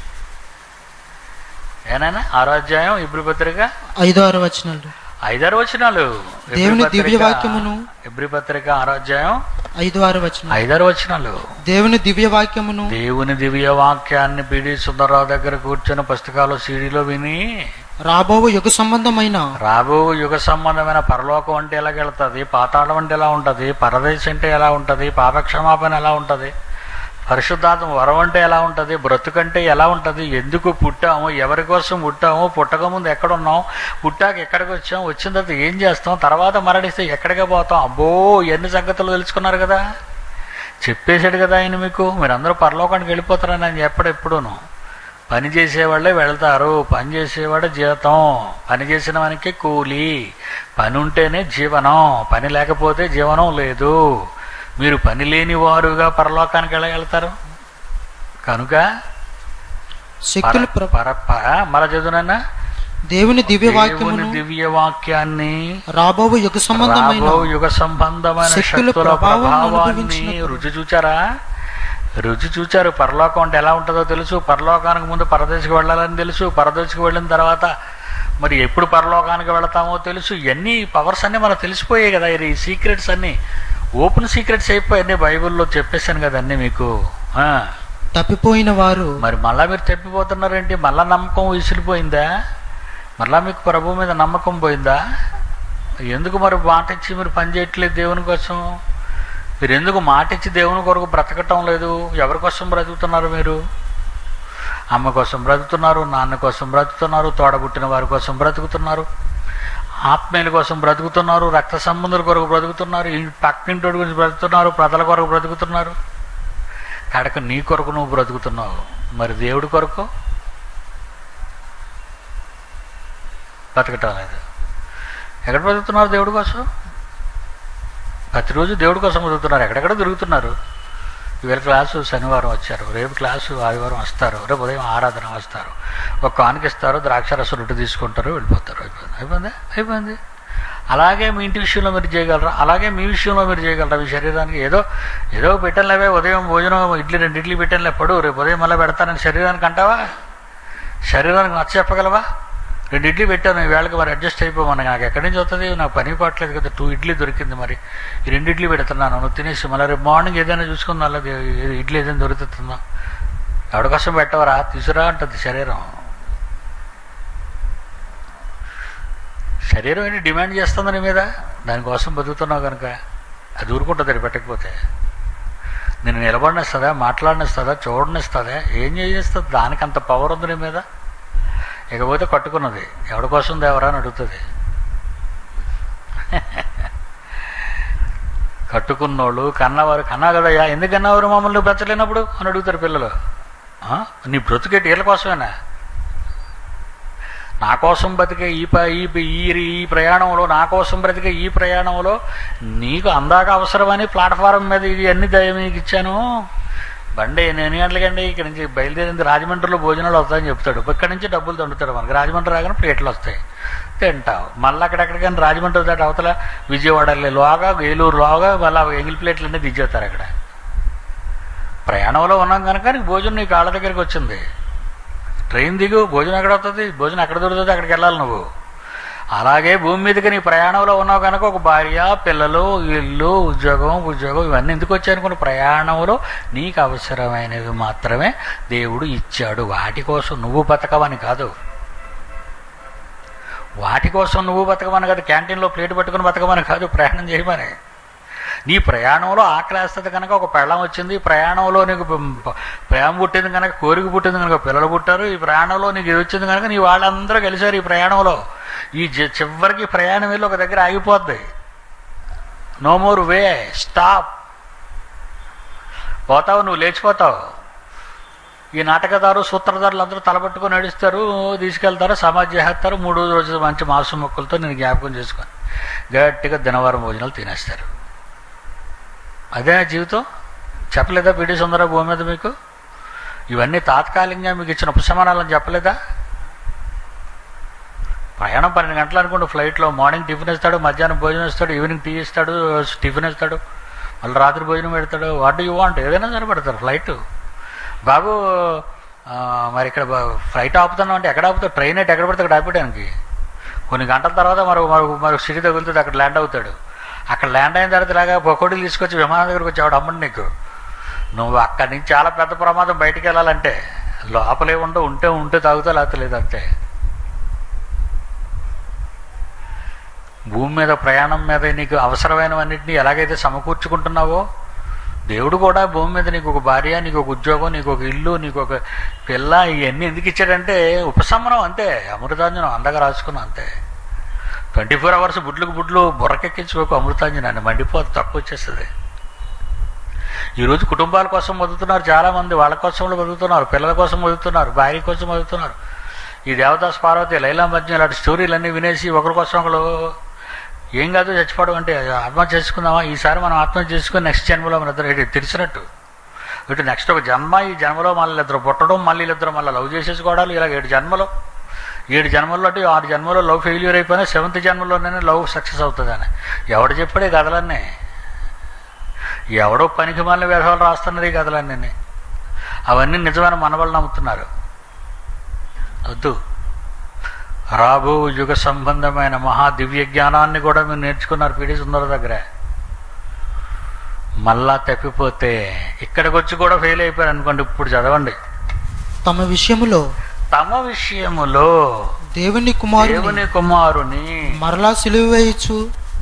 S1: ఏనాయనా ఆరో అధ్యాయం ఇబ్రి పత్రిక
S2: ఐదో ఆరు వచనాలు
S1: ఐదారు వచనాలు ఎబ్రి
S2: దేవుని
S1: పత్రిక-
S2: దివ్య వాక్యమును
S1: ఎబ్రి పత్రిక ఆరో అధ్యాయం
S2: ఐదు ఆరు వచనాలు
S1: ఐదారు వచనాలు
S2: దేవుని దివ్య వాక్యమును
S1: దేవుని దివ్య వాక్యాన్ని పిడి సుందరరావు దగ్గర కూర్చొని పుస్తకాలు సీడీలో విని
S2: రాబో యుగ సంబంధమైన
S1: రాబో యుగ సంబంధమైన పరలోకం అంటే ఎలాగెళ్తుంది పాతాళం అంటే ఎలా ఉంటుంది పరదేశం అంటే ఎలా ఉంటుంది పాపక్షమాపణ ఎలా ఉంటుంది పరిశుద్ధాత్మ వరం అంటే ఎలా ఉంటుంది బ్రతుకంటే ఎలా ఉంటుంది ఎందుకు పుట్టాము ఎవరి కోసం పుట్టాము పుట్టక ముందు ఎక్కడున్నాం పుట్టాక ఎక్కడికి వచ్చాం వచ్చిన తర్వాత ఏం చేస్తాం తర్వాత మరణిస్తే ఎక్కడికి పోతాం అబ్బో ఎన్ని సంగతులు తెలుసుకున్నారు కదా చెప్పేశాడు కదా ఆయన మీకు మీరందరూ పరలోకానికి వెళ్ళిపోతారని ఆయన చెప్పడు ఎప్పుడూను పని చేసేవాళ్ళే వెళ్తారు పని చేసేవాడు జీతం పని చేసిన వానికి కూలి పని ఉంటేనే జీవనం పని లేకపోతే జీవనం లేదు మీరు పని లేని వారుగా పరలోకానికి ఎలా వెళ్తారు కనుక
S2: శక్తులు
S1: పర
S2: ప్ర-
S1: పర ప- మర చదువునన్నా
S2: దేవుని దివ్య
S1: దేవుని
S2: వాక్యమును
S1: దివ్య వాక్యాన్ని
S2: రాబో యుగ సంబంధమైన
S1: రాబో యుగ సంబంధమైన
S2: శక్తుల
S1: శక్తుల
S2: ప్రభావం
S1: ప్రభావాన్ని
S2: అనుభవించినప్పుడు.
S1: రుచి చూచారా రుచి చూచారు పరలోకం అంటే ఎలా ఉంటుందో తెలుసు పరలోకానికి ముందు పరదేశికి వెళ్ళాలని తెలుసు పరదేశికి వెళ్ళిన తర్వాత మరి ఎప్పుడు పరలోకానికి వెళతామో తెలుసు ఇవన్నీ పవర్స్ అన్నీ మనకు తెలిసిపోయాయి కదా ఈ సీక్రెట్స్ అన్నీ ఓపెన్ సీక్రెట్స్ అయిపోయాయి బైబిల్లో చెప్పేశాను కదా అన్నీ మీకు ఆ.
S2: తప్పిపోయిన వారు
S1: మరి మళ్ళా మీరు తప్పిపోతున్నారేంటి మళ్ళా నమ్మకం విసిరిపోయిందా మళ్ళా మీకు ప్రభు మీద నమ్మకం పోయిందా ఎందుకు మరి మాట ఇచ్చి మీరు పని చేయట్లేదు దేవుని కోసం మీరు ఎందుకు మాట ఇచ్చి దేవుని కొరకు బ్రతకటం లేదు ఎవరి కోసం బ్రతుకుతున్నారు మీరు అమ్మ కోసం బ్రతుకుతున్నారు నాన్న కోసం బ్రతుకుతున్నారు తోడబుట్టిన వారి కోసం బ్రతుకుతున్నారు ఆత్మీయుల కోసం బ్రతుకుతున్నారు రక్త సంబంధుల కొరకు బ్రతుకుతున్నారు ఈ పక్కింటి గురించి బ్రతుకుతున్నారు ప్రజల కొరకు బ్రతుకుతున్నారు కడక నీ కొరకు నువ్వు బ్రతుకుతున్నావు మరి దేవుడి కొరకు బ్రతకటం లేదు ఎక్కడ బ్రతుకుతున్నారు దేవుడి కోసం ప్రతిరోజు దేవుడి కోసం బ్రతుకుతున్నారు ఎక్కడెక్కడ తిరుగుతున్నారు ఇవాళ క్లాసు శనివారం వచ్చారు రేపు క్లాసు ఆదివారం వస్తారు రేపు ఉదయం ఆరాధన వస్తారు ఒక కానుక ఇస్తారు ద్రాక్షరసం రొట్టె తీసుకుంటారు వెళ్ళిపోతారు అయిపోయింది అయిపోయింది అయిపోయింది అలాగే మీ ఇంటి విషయంలో మీరు చేయగలరా అలాగే మీ విషయంలో మీరు చేయగలరా మీ శరీరానికి ఏదో ఏదో పెట్టనులేవే ఉదయం భోజనం ఇడ్లీ రెండు ఇడ్లీ పెట్టనులే పడు రేపు ఉదయం మళ్ళీ పెడతానని శరీరానికి అంటావా శరీరానికి నచ్చ చెప్పగలవా రెండు ఇడ్లీ పెట్టాను ఈ వేళకి మరి అడ్జస్ట్ అయిపోమని నాకు ఎక్కడి నుంచి వస్తుంది నాకు పని పట్టలేదు కదా టూ ఇడ్లీ దొరికింది మరి ఈ రెండు ఇడ్లీ పెడుతున్నాను నువ్వు తినేసి మళ్ళీ రేపు మార్నింగ్ ఏదైనా చూసుకుందా అలా ఇడ్లీ ఏదైనా దొరుకుతుందా ఎవడి కోసం పెట్టవరా తీసురా అంటుంది శరీరం శరీరం ఏంటి డిమాండ్ చేస్తుంది నీ మీద దానికోసం బతుకుతున్నావు కనుక అది ఊరుకుంటుంది అది పెట్టకపోతే నేను నిలబడినిస్తుందా మాట్లాడనిస్తుందా చూడనిస్తుందా ఏం చేస్తుంది దానికి అంత పవర్ ఉంది నీ మీద ఇకపోతే కట్టుకున్నది ఎవడి కోసం దేవరా అని అడుగుతుంది కట్టుకున్నోళ్ళు కన్నవారు కన్నా కదయ్యా ఎందుకు కన్నవారు మమ్మల్ని పెంచలేనప్పుడు అని అడుగుతారు పిల్లలు ఆ? నీ బ్రతుకేటి వీళ్ళ కోసమేనా నా కోసం బతికే ఈ ప ఈ ఈ ఈ ప్రయాణంలో నా కోసం బ్రతికే ఈ ప్రయాణంలో నీకు అందాక అవసరమని ప్లాట్ఫారం మీద ఇది అన్ని దయ మీకు ఇచ్చాను బండి నేను ఎన్ని గంటలకండి ఇక్కడ నుంచి బయలుదేరింది రాజమండ్రిలో భోజనాలు వస్తాయని చెప్తాడు ఇక్కడి నుంచి డబ్బులు తండుతాడు మనకి రాజమండ్రి రాగానే ప్లేట్లు వస్తాయి తింటావు మళ్ళీ అక్కడెక్కడికైనా రాజమండ్రి దాటి అవతల విజయవాడ లోగా ఏలూరు లోగా మళ్ళీ ఎంగిల్ ప్లేట్లు అన్నీ దించేస్తారు అక్కడ ప్రయాణంలో ఉన్నాం కనుక నీకు భోజనం నీ కాళ్ళ దగ్గరికి వచ్చింది ట్రైన్ దిగు భోజనం ఎక్కడ వస్తుంది భోజనం ఎక్కడ దొరుకుతుంది అక్కడికి వెళ్ళాలి నువ్వు అలాగే భూమి మీదకి నీ ప్రయాణంలో ఉన్నావు కనుక ఒక భార్య పిల్లలు ఇల్లు ఉద్యోగం ఉద్యోగం ఇవన్నీ ఎందుకు వచ్చాయనుకున్న ప్రయాణంలో నీకు అవసరమైనవి మాత్రమే దేవుడు ఇచ్చాడు వాటి కోసం నువ్వు బతకవని కాదు వాటి కోసం నువ్వు బతకమని కాదు క్యాంటీన్లో ప్లేట్ పట్టుకుని బతకమని కాదు ప్రయాణం చేయమని నీ ప్రయాణంలో ఆకలేస్తుంది కనుక ఒక పెళ్ళం వచ్చింది ఈ ప్రయాణంలో నీకు ప- ప్రేమ పుట్టింది కనుక కోరిక పుట్టింది కనుక పిల్లలు పుట్టారు ఈ ప్రయాణంలో నీకు ఇది వచ్చింది కనుక నీ వాళ్ళందరూ కలిశారు ఈ ప్రయాణంలో ఈ జ- చివరికి ప్రయాణం వెళ్ళి ఒక దగ్గర ఆగిపోద్ది నో మోర్ వే స్టాప్ పోతావు నువ్వు లేచిపోతావు ఈ నాటకదారు సూత్రధారులు అందరూ తలపట్టుకొని నడుస్తారు తీసుకెళ్తారు సమాజ్ చేస్తారు మూడో రోజు మంచి మాంసం మొక్కలతో నేను జ్ఞాపకం చేసుకొని గట్టిగా దినవారం భోజనాలు తినేస్తారు అదే జీవితం చెప్పలేదా పీడి సుందర భూమి మీద మీకు ఇవన్నీ తాత్కాలికంగా మీకు ఇచ్చిన ఉపశమనాలని చెప్పలేదా ప్రయాణం పన్నెండు గంటలు అనుకోండి ఫ్లైట్లో మార్నింగ్ టిఫిన్ ఇస్తాడు మధ్యాహ్నం భోజనం ఇస్తాడు ఈవినింగ్ టీ ఇస్తాడు టిఫిన్ ఇస్తాడు మళ్ళీ రాత్రి భోజనం పెడతాడు వాట్ యూ వాంట్ ఏదైనా సరే పెడతారు ఫ్లైట్ బాబు ఆ, మరి ఇక్కడ బా- ఫ్లైట్ ఆపుతున్నాం అంటే ఎక్కడ ఆపుతావు ట్రైన్ అయితే ఎక్కడ పడితే అక్కడ ఆపేయడానికి కొన్ని గంటల తర్వాత మరో మరో మరో సిటీ తగులుతుంది అక్కడ ల్యాండ్ అవుతాడు అక్కడ ల్యాండ్ అయిన తర్వాత ఇలాగా పకోడీలు తీసుకొచ్చి విమానం దగ్గరకు వచ్చి ఆవిడ అమ్మండి నీకు నువ్వు అక్కడి నుంచి చాలా పెద్ద ప్రమాదం బయటికి వెళ్ళాలంటే లోపలే ఉండవు ఉంటే ఉంటే తాగుతా లేకపోతే లేదంతే భూమి మీద ప్రయాణం మీద నీకు అవసరమైనవన్నింటినీ ఎలాగైతే సమకూర్చుకుంటున్నావో దేవుడు కూడా భూమి మీద నీకు ఒక భార్య నీకు ఒక ఉద్యోగం నీకు ఒక ఇల్లు నీకు ఒక పిల్ల ఇవన్నీ ఎందుకు ఇచ్చాడంటే ఉపశమనం అంతే అమృతాంజనం అందగా రాసుకున్నాం అంతే ట్వంటీ ఫోర్ అవర్స్ బుడ్లకు బుడ్లు బుర్రకెక్కించుకోకు అమృతాంజనాన్ని మండిపోతే తక్కువ వచ్చేస్తుంది ఈరోజు కుటుంబాల కోసం బతుకుతున్నారు చాలామంది వాళ్ళ కోసం బతుకుతున్నారు పిల్లల కోసం బతుకుతున్నారు భార్య కోసం బతుకుతున్నారు ఈ దేవదాస్ పార్వతి లైలా మధ్య ఇలాంటి స్టోరీలన్నీ వినేసి ఒకరి కోసం ఒకరు ఏం కాదు చచ్చిపోవడం అంటే ఆత్మహత్య చేసుకుందామా ఈసారి మనం ఆత్మహత్య చేసుకుని నెక్స్ట్ జన్మలో మన ఇద్దరు ఇటు తెలిసినట్టు ఇటు నెక్స్ట్ ఒక జన్మ ఈ జన్మలో మళ్ళీ ఇద్దరు పుట్టడం మళ్ళీ ఇద్దరు మళ్ళీ లవ్ చేసేసుకోవడాలు ఇలా ఏడు జన్మలో ఏడు జన్మల్లో అంటే ఆరు జన్మలో లవ్ ఫెయిల్యూర్ అయిపోయినా సెవెంత్ జన్మలోనే లవ్ సక్సెస్ అవుతుందని ఎవడు చెప్పాడే కథలన్నీ ఎవడో పనికి మళ్ళీ వేసవాళ్ళు రాస్తున్నారు ఈ కథలన్నీ అవన్నీ నిజమైన మనవాళ్ళు నమ్ముతున్నారు వద్దు రాబో యుగ సంబంధమైన మహా దివ్య జ్ఞానాన్ని కూడా మీరు నేర్చుకున్నారు పీడి సుందర దగ్గర మళ్ళా తప్పిపోతే ఇక్కడికి వచ్చి కూడా ఫెయిల్ అయిపోయారు అనుకోండి ఇప్పుడు చదవండి
S2: తమ విషయములో
S1: తమ విషయములో
S2: దేవుని కుమారుని
S1: దేవుని కుమారుని
S2: మరలా సిలువ వేయచ్చు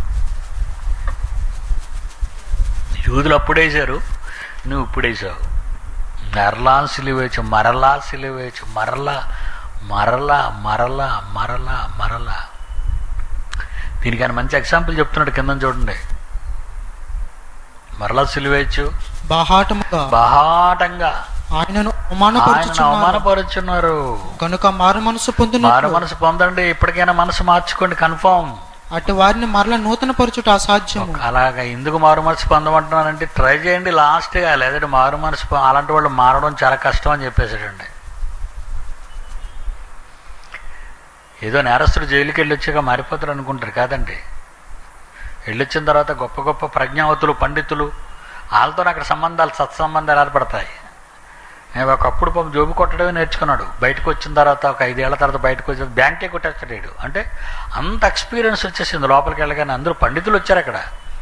S1: యూదులు అప్పుడేశారు నువ్వు ఇప్పుడేసావు మరలా సిలివేచు మరలా సిలివేచు మరలా మరలా మరలా మరలా మరలా దీనికి ఆయన మంచి ఎగ్జాంపుల్ చెప్తున్నాడు కింద చూడండి మరలా సిలివేయచ్చు
S2: బాహాటముగా
S1: బహాటంగా
S2: ఆయనను
S1: ఆయన
S2: అవమానపరుచుచున్నారు
S1: అవమానపరుచున్నారు
S2: కనుక మారు మనసు
S1: మారు
S2: పొందినట్లు
S1: మనసు పొందండి ఇప్పటికైనా మనసు మార్చుకోండి కన్ఫామ్
S2: అటు వారిని మరలా నూతన పరచుట అసాధ్యము
S1: అలాగా ఎందుకు మారు మనసు పొందమంటున్నానంటే ట్రై చేయండి లాస్ట్గా లేదంటే మారు మనసు పొ- అలాంటి వాళ్ళు మారడం చాలా కష్టం అని చెప్పేసాడండి ఏదో నేరస్తుడు జైలుకి వెళ్ళి వచ్చాక మారిపోతారు అనుకుంటారు కాదండి వెళ్ళొచ్చిన తర్వాత గొప్ప గొప్ప ప్రజ్ఞావతులు పండితులు వాళ్ళతో అక్కడ సంబంధాలు సత్సంబంధాలు ఏర్పడతాయి నేను ఒకప్పుడు పాపం జోబు కొట్టడమే నేర్చుకున్నాడు బయటకు వచ్చిన తర్వాత ఒక ఐదేళ్ల తర్వాత బయటకు వచ్చిన బ్యాంకే కొట్టేస్తాడు వీడు. అంటే అంత ఎక్స్పీరియన్స్ వచ్చేసింది లోపలికి వెళ్ళగానే అందరూ పండితులు వచ్చారు అక్కడ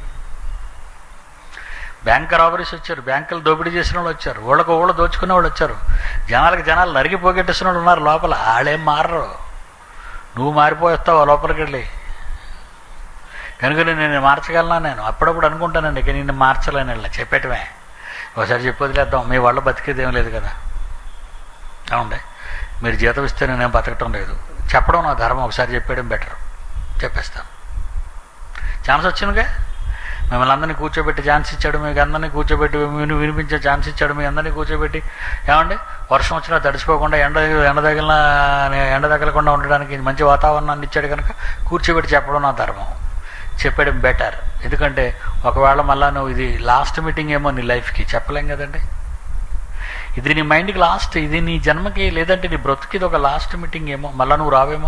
S1: బ్యాంక్ రాబరీస్ వచ్చారు బ్యాంకులు దోపిడీ చేసిన వాళ్ళు వచ్చారు ఊళ్ళకు ఊళ్ళో దోచుకునే వాళ్ళు వచ్చారు జనాలకు జనాలు నరికి పోగొట్టేసిన వాళ్ళు ఉన్నారు లోపల వాళ్ళేం మారరు నువ్వు మారిపోతావు ఆ లోపలికి వెళ్ళి కనుక నేను మార్చగలనా నేను అప్పుడప్పుడు అనుకుంటానండి ఇక నిన్ను మార్చలేను వెళ్ళి చెప్పేటమే ఒకసారి చెప్పి వదిలేద్దాం మీ వాళ్ళు బతికేది ఏం లేదు కదా అవునండి మీరు జీతం ఇస్తే నేనేం బతకటం లేదు చెప్పడం నా ధర్మం ఒకసారి చెప్పేయడం బెటర్ చెప్పేస్తాను ఛాన్స్ వచ్చిందిగా మిమ్మల్ని అందరినీ కూర్చోబెట్టి ఛాన్స్ ఇచ్చాడు మీకు అందరినీ కూర్చోబెట్టి విని వినిపించే ఛాన్స్ ఇచ్చాడు మీ అందరినీ కూర్చోబెట్టి ఏమండి వర్షం వచ్చినా తడిసిపోకుండా ఎండ ఎండ తగిలిన ఎండ తగలకుండా ఉండడానికి మంచి వాతావరణాన్ని ఇచ్చాడు కనుక కూర్చోబెట్టి చెప్పడం నా ధర్మం చెప్పడం బెటర్ ఎందుకంటే ఒకవేళ మళ్ళా నువ్వు ఇది లాస్ట్ మీటింగ్ ఏమో నీ లైఫ్కి చెప్పలేం కదండి ఇది నీ మైండ్కి లాస్ట్ ఇది నీ జన్మకి లేదంటే నీ బ్రతుకి ఇది ఒక లాస్ట్ మీటింగ్ ఏమో మళ్ళా నువ్వు రావేమో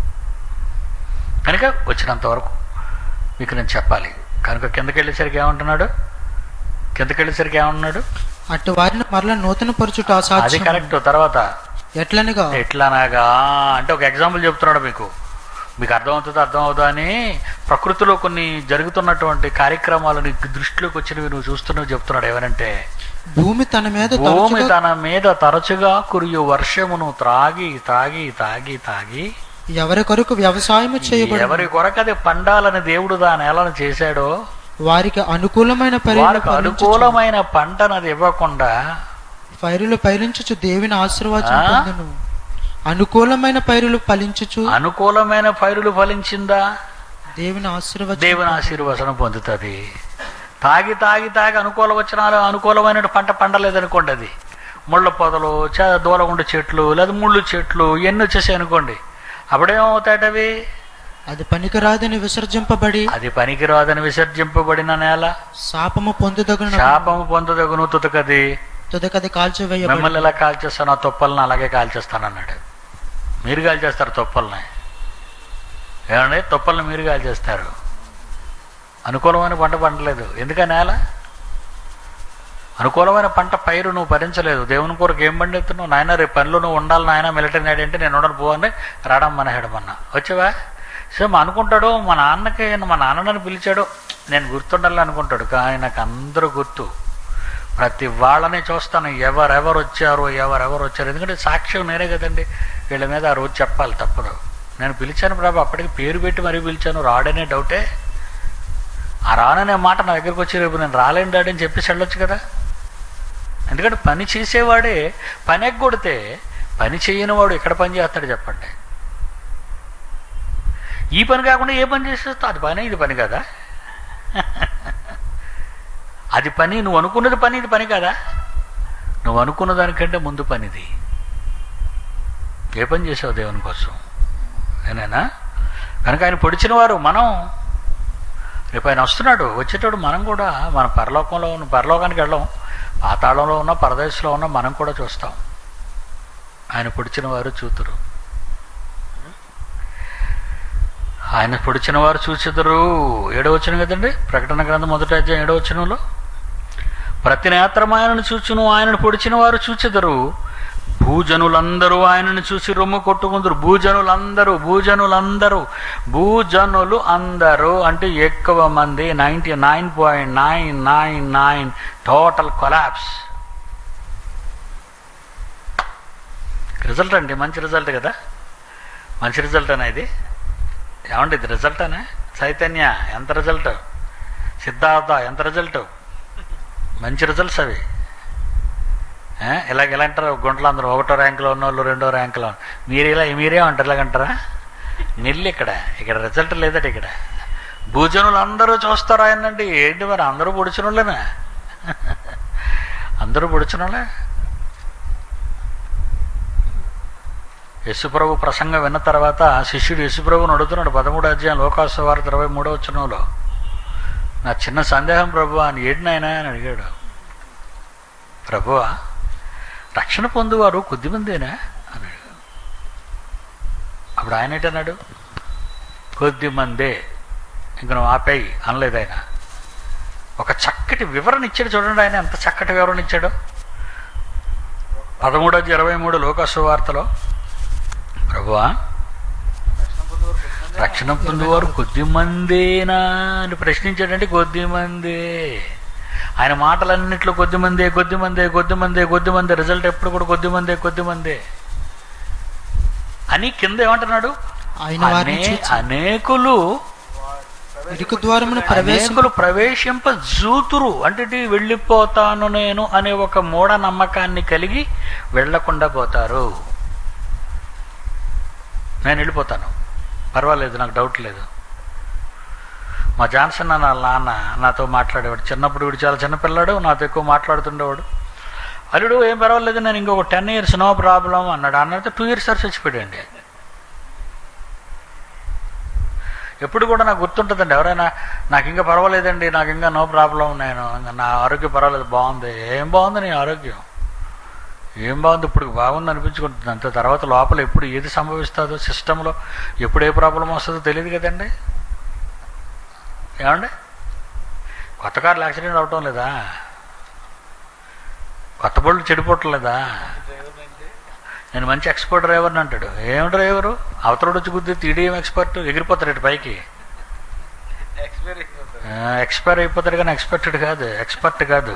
S1: కనుక వచ్చినంత వరకు మీకు నేను చెప్పాలి కనుక కిందకి వెళ్ళేసరికి ఏమంటున్నాడు కిందకి వెళ్ళేసరికి ఏమంటున్నాడు
S2: అటు వారిని మరలా నూతన పరచుట
S1: అది
S2: అసాధ్యం
S1: కరెక్ట్ తర్వాత
S2: ఎట్లనగా
S1: ఎట్లానాగా అంటే ఒక ఎగ్జాంపుల్ చెప్తున్నాడు మీకు మీకు అర్థమవుతుందా అర్థమవుతుందా అని ప్రకృతిలో కొన్ని జరుగుతున్నటువంటి కార్యక్రమాలు నీకు దృష్టిలోకి వచ్చినవి నువ్వు చూస్తున్నావు చెప్తున్నాడు ఏమనంటే
S2: భూమి తన మీద
S1: భూమి
S2: తరచుగా
S1: తన మీద తరచుగా కురియు వర్షమును త్రాగి తాగి తాగి తాగి
S2: ఎవరి కొరకు వ్యవసాయం చేయబడి
S1: ఎవరి కొరకు అది పండాలని దేవుడు దాని నేలను చేశాడో
S2: వారికి అనుకూలమైన పైరులు
S1: వారికి అనుకూలమైన పంటనది ఇవ్వకుండా
S2: పైరులు పైరించుచు దేవుని ఆశీర్వాదం
S1: ఆ?
S2: పొందును అనుకూలమైన పైరులు ఫలించుచు
S1: అనుకూలమైన పైరులు ఫలించిందా
S2: దేవుని ఆశీర్వాదం
S1: దేవుని ఆశీర్వచనం పొందుతుంది తాగి తాగి తాగి అనుకూల వచనాలు అనుకూలమైన పంట పండలేదనుకోండి అది ముళ్ళ పొదలు చ దూలగుండ చెట్లు లేదా ముళ్ళు చెట్లు ఇవన్నీ వచ్చేసాయి అనుకోండి అప్పుడేమవుతాయట అవి
S2: అది పనికిరాదని విసర్జింపబడి
S1: అది పనికిరాదని విసర్జింపబడిన నేల
S2: శాపము పొందుదగిన
S1: శాపము పొందదగును తుతకది
S2: తుదకది కాల్చివేయబడి
S1: మిమ్మల్ని ఎలా కాల్చేస్తాను ఆ తొప్పల్ని అలాగే కాల్చేస్తాను అన్నాడు మీరు కాల్చేస్తారు తొప్పల్ని ఏమండి తొప్పల్ని మీరు కాల్చేస్తారు అనుకూలమైన పంట పండలేదు ఎందుకని నేల అనుకూలమైన పంట పైరు నువ్వు భరించలేదు దేవుని కొరకు ఏం పండిస్తున్నావు నాయన రేపు పనిలో నువ్వు ఉండాలి నాయన మిలిటరీ నాయుడు అంటే నేను ఉండను పోవాలి రావడం మన హెడమన్నా వచ్చావా సో మా అనుకుంటాడు మా నాన్నకి మా నాన్నని పిలిచాడు నేను గుర్తుండాలి అనుకుంటాడు కానీ నాకు అందరూ గుర్తు ప్రతి వాళ్ళని చూస్తాను ఎవరెవరు వచ్చారు ఎవరెవరు వచ్చారు ఎందుకంటే సాక్ష్యం నేనే కదండి వీళ్ళ మీద ఆ రోజు చెప్పాలి తప్పదు నేను పిలిచాను ప్రభు అప్పటికి పేరు పెట్టి మరీ పిలిచాను రాడనే డౌటే ఆ రాననే మాట నా దగ్గరికి వచ్చి రేపు నేను రాలేను డాడీ అని చెప్పేసి వెళ్ళొచ్చు కదా ఎందుకంటే పని చేసేవాడే పని ఎగ్గొడితే పని చేయని వాడు ఎక్కడ పని చేస్తాడు చెప్పండి ఈ పని కాకుండా ఏ పని చేసేస్తా అది పని ఇది పని కదా అది పని నువ్వు అనుకున్నది పని ఇది పని కదా నువ్వు అనుకున్న దానికంటే ముందు పనిది ఏ పని చేసావు దేవుని కోసం నేనేనా కనుక ఆయన పొడిచిన వారు మనం రేపు ఆయన వస్తున్నాడు వచ్చేటప్పుడు మనం కూడా మన పరలోకంలో ఉన్న పరలోకానికి వెళ్ళాం పాతాళంలో ఉన్న పరదేశంలో ఉన్న మనం కూడా చూస్తాం ఆయన పొడిచిన వారు చూతురు ఆయన పొడిచిన వారు చూచెదరు ఏడవచనం కదండి ప్రకటన గ్రంథం మొదటి అధ్యాయం ఏడవచనంలో ప్రతి నేత్రం ఆయనను చూచును ఆయనను పొడిచిన వారు చూచెదరు భూజనులందరూ ఆయనను చూసి రొమ్ము కొట్టుకుందరు భూజనులందరూ భూజనులందరూ భూజనులు అందరూ అంటే ఎక్కువ మంది ninety nine point nine nine nine total collapse result అండి మంచి రిజల్ట్ కదా మంచి రిజల్ట్ అనే ఇది ఏమండి ఇది రిజల్ట్ అనే చైతన్య ఎంత రిజల్ట్ సిద్ధార్థ ఎంత రిజల్ట్ మంచి రిజల్ట్స్ అవి ఏ? ఇలాగ ఇలా అంటారు గుంటలు అందరూ ఒకటో ర్యాంకులో ఉన్న వాళ్ళు రెండో ర్యాంకులో ఉన్న- మీరు ఇలా మీరేమంటారు ఇలాగంటారా నిల్లు ఇక్కడ ఇక్కడ రిజల్ట్ లేదట ఇక్కడ భూజనులు అందరూ చూస్తారు ఆయనండి ఏంటి మరి అందరూ పొడిచిన వాళ్ళేనా అందరూ పొడిచిన వాళ్ళే యశుప్రభు ప్రసంగం విన్న తర్వాత శిష్యుడు యశుప్రభుని అడుగుతున్నాడు పదమూడు అధ్యాయం లోకాసు వారు ఇరవై మూడో వచనంలో నా చిన్న సందేహం ప్రభు అని ఏంటి నాయనా అని అడిగాడు ప్రభువా రక్షణ పొందువారు కొద్దిమందేనా అన్నాడు అప్పుడు ఆయన ఏంటన్నాడు కొద్దిమందే ఇంక నువ్వు ఆపేయి అనలేదు ఆయన ఒక చక్కటి వివరణ ఇచ్చాడు చూడండి ఆయన ఎంత చక్కటి వివరణ ఇచ్చాడు పదమూడోది ఇరవై మూడు లోకసు వార్తలో ప్రభువా రక్షణ పొందువారు కొద్ది మందేనా అని ప్రశ్నించాడంటే కొద్ది మందే ఆయన మాటలన్నింటిలో కొద్ది మందే కొద్ది మందే కొద్ది మందే కొద్ది మందే రిజల్ట్ ఎప్పుడు కూడా కొద్ది మందే కొద్ది మందే అని కింద ఏమంటున్నాడు
S2: ఆయన వారిని
S1: అనే-
S2: చూచి
S1: అనేకులు
S2: ఇరుకు ద్వారమును ప్రవేశం
S1: అనేకులు ప్రవేశింప జూతురు అంటే ఇది వెళ్ళిపోతాను నేను అనే ఒక మూఢ నమ్మకాన్ని కలిగి వెళ్ళకుండా పోతారు నేను వెళ్ళిపోతాను పర్వాలేదు నాకు డౌట్ లేదు మా జాన్సన్ అన్న వాళ్ళ నాన్న నాతో మాట్లాడేవాడు చిన్నప్పుడు వీడు చాలా చిన్నపిల్లాడు నాతో ఎక్కువ మాట్లాడుతుండేవాడు అల్లుడు ఏం పర్వాలేదు నేను ఇంకొక టెన్ ఇయర్స్ నో ప్రాబ్లం అన్నాడు అన్నట్టు టూ ఇయర్స్ సార్ చచ్చిపోయాడండి ఎప్పుడు కూడా నాకు గుర్తుంటుందండి ఎవరైనా నాకు ఇంకా పర్వాలేదండి నాకు ఇంకా నో ప్రాబ్లం నేను ఇంకా నా ఆరోగ్యం పర్వాలేదు బాగుంది ఏం బాగుంది నీ ఆరోగ్యం ఏం బాగుంది ఇప్పుడు బాగుంది అనిపించుకుంటుంది అంత తర్వాత లోపల ఎప్పుడు ఏది సంభవిస్తుందో సిస్టంలో ఎప్పుడు ఏ ప్రాబ్లం వస్తుందో తెలియదు కదండి ఏమండి కొత్త కార్లు యాక్సిడెంట్ అవటం లేదా కొత్త బళ్ళు చెడిపోవట్లేదా నేను మంచి ఎక్స్పర్ట్ డ్రైవర్ని అంటాడు ఏం డ్రైవరు అవతలడు వచ్చి గుద్ది తీడీఎం ఎక్స్పర్ట్ ఎగిరిపోతాడు ఇటు పైకి ఎక్స్పైర్ అయిపోతాడు కానీ ఎక్స్పెక్టెడ్ కాదు ఎక్స్పర్ట్ కాదు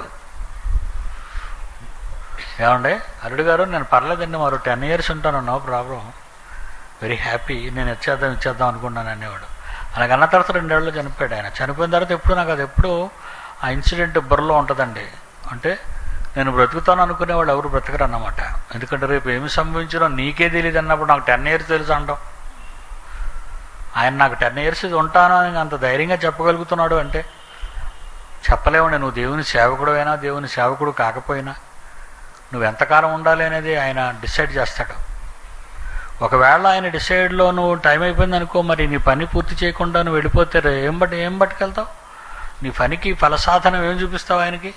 S1: ఏమండి అల్లుడు గారు నేను పర్లేదండి మరో టెన్ ఇయర్స్ ఉంటాను నో ప్రాబ్లం వెరీ హ్యాపీ నేను ఇచ్చేద్దాం ఇచ్చేద్దాం అనుకున్నాను అనేవాడు అలాగ అన్న తర్వాత రెండేళ్ళు చనిపోయాడు ఆయన చనిపోయిన తర్వాత ఎప్పుడు నాకు అది ఎప్పుడు ఆ ఇన్సిడెంట్ బుర్రలో ఉంటుందండి అంటే నేను బ్రతుకుతాను అనుకునేవాళ్ళు ఎవరు బ్రతకరు అన్నమాట ఎందుకంటే రేపు ఏమి సంభవించినో నీకే తెలియదు అన్నప్పుడు నాకు టెన్ ఇయర్స్ తెలుసు అంటాం ఆయన నాకు టెన్ ఇయర్స్ ఉంటాను అని అంత ధైర్యంగా చెప్పగలుగుతున్నాడు అంటే చెప్పలేవండి నువ్వు దేవుని సేవకుడు అయినా దేవుని సేవకుడు కాకపోయినా నువ్వు ఎంతకాలం ఉండాలి అనేది ఆయన డిసైడ్ చేస్తాడు ఒకవేళ ఆయన డిసైడ్లో నువ్వు టైం అయిపోయింది అనుకో మరి నీ పని పూర్తి చేయకుండా నువ్వు వెళ్ళిపోతే రే- ఏం బట్టి ఏం పట్టుకెళ్తావు నీ పనికి ఫలసాధనం ఏం చూపిస్తావు ఆయనకి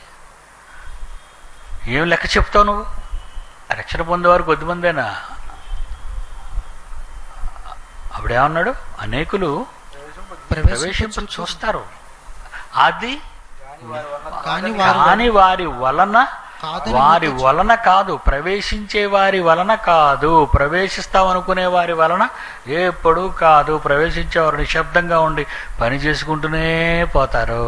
S1: ఏం లెక్క చెప్తావు నువ్వు రక్షణ పొందేవారు కొద్దిమందేనా అప్పుడేమన్నాడు అనేకులు ప్రవేశింప చూస్తారు అది
S2: కానీ వారు
S1: కాని వారి వలన
S2: కాదని
S1: వారి వలన కాదు ప్రవేశించే వారి వలన కాదు ప్రవేశిస్తాం అనుకునే వారి వలన ఎప్పుడు కాదు ప్రవేశించేవారు నిశ్శబ్దంగా ఉండి పని చేసుకుంటూనే పోతారు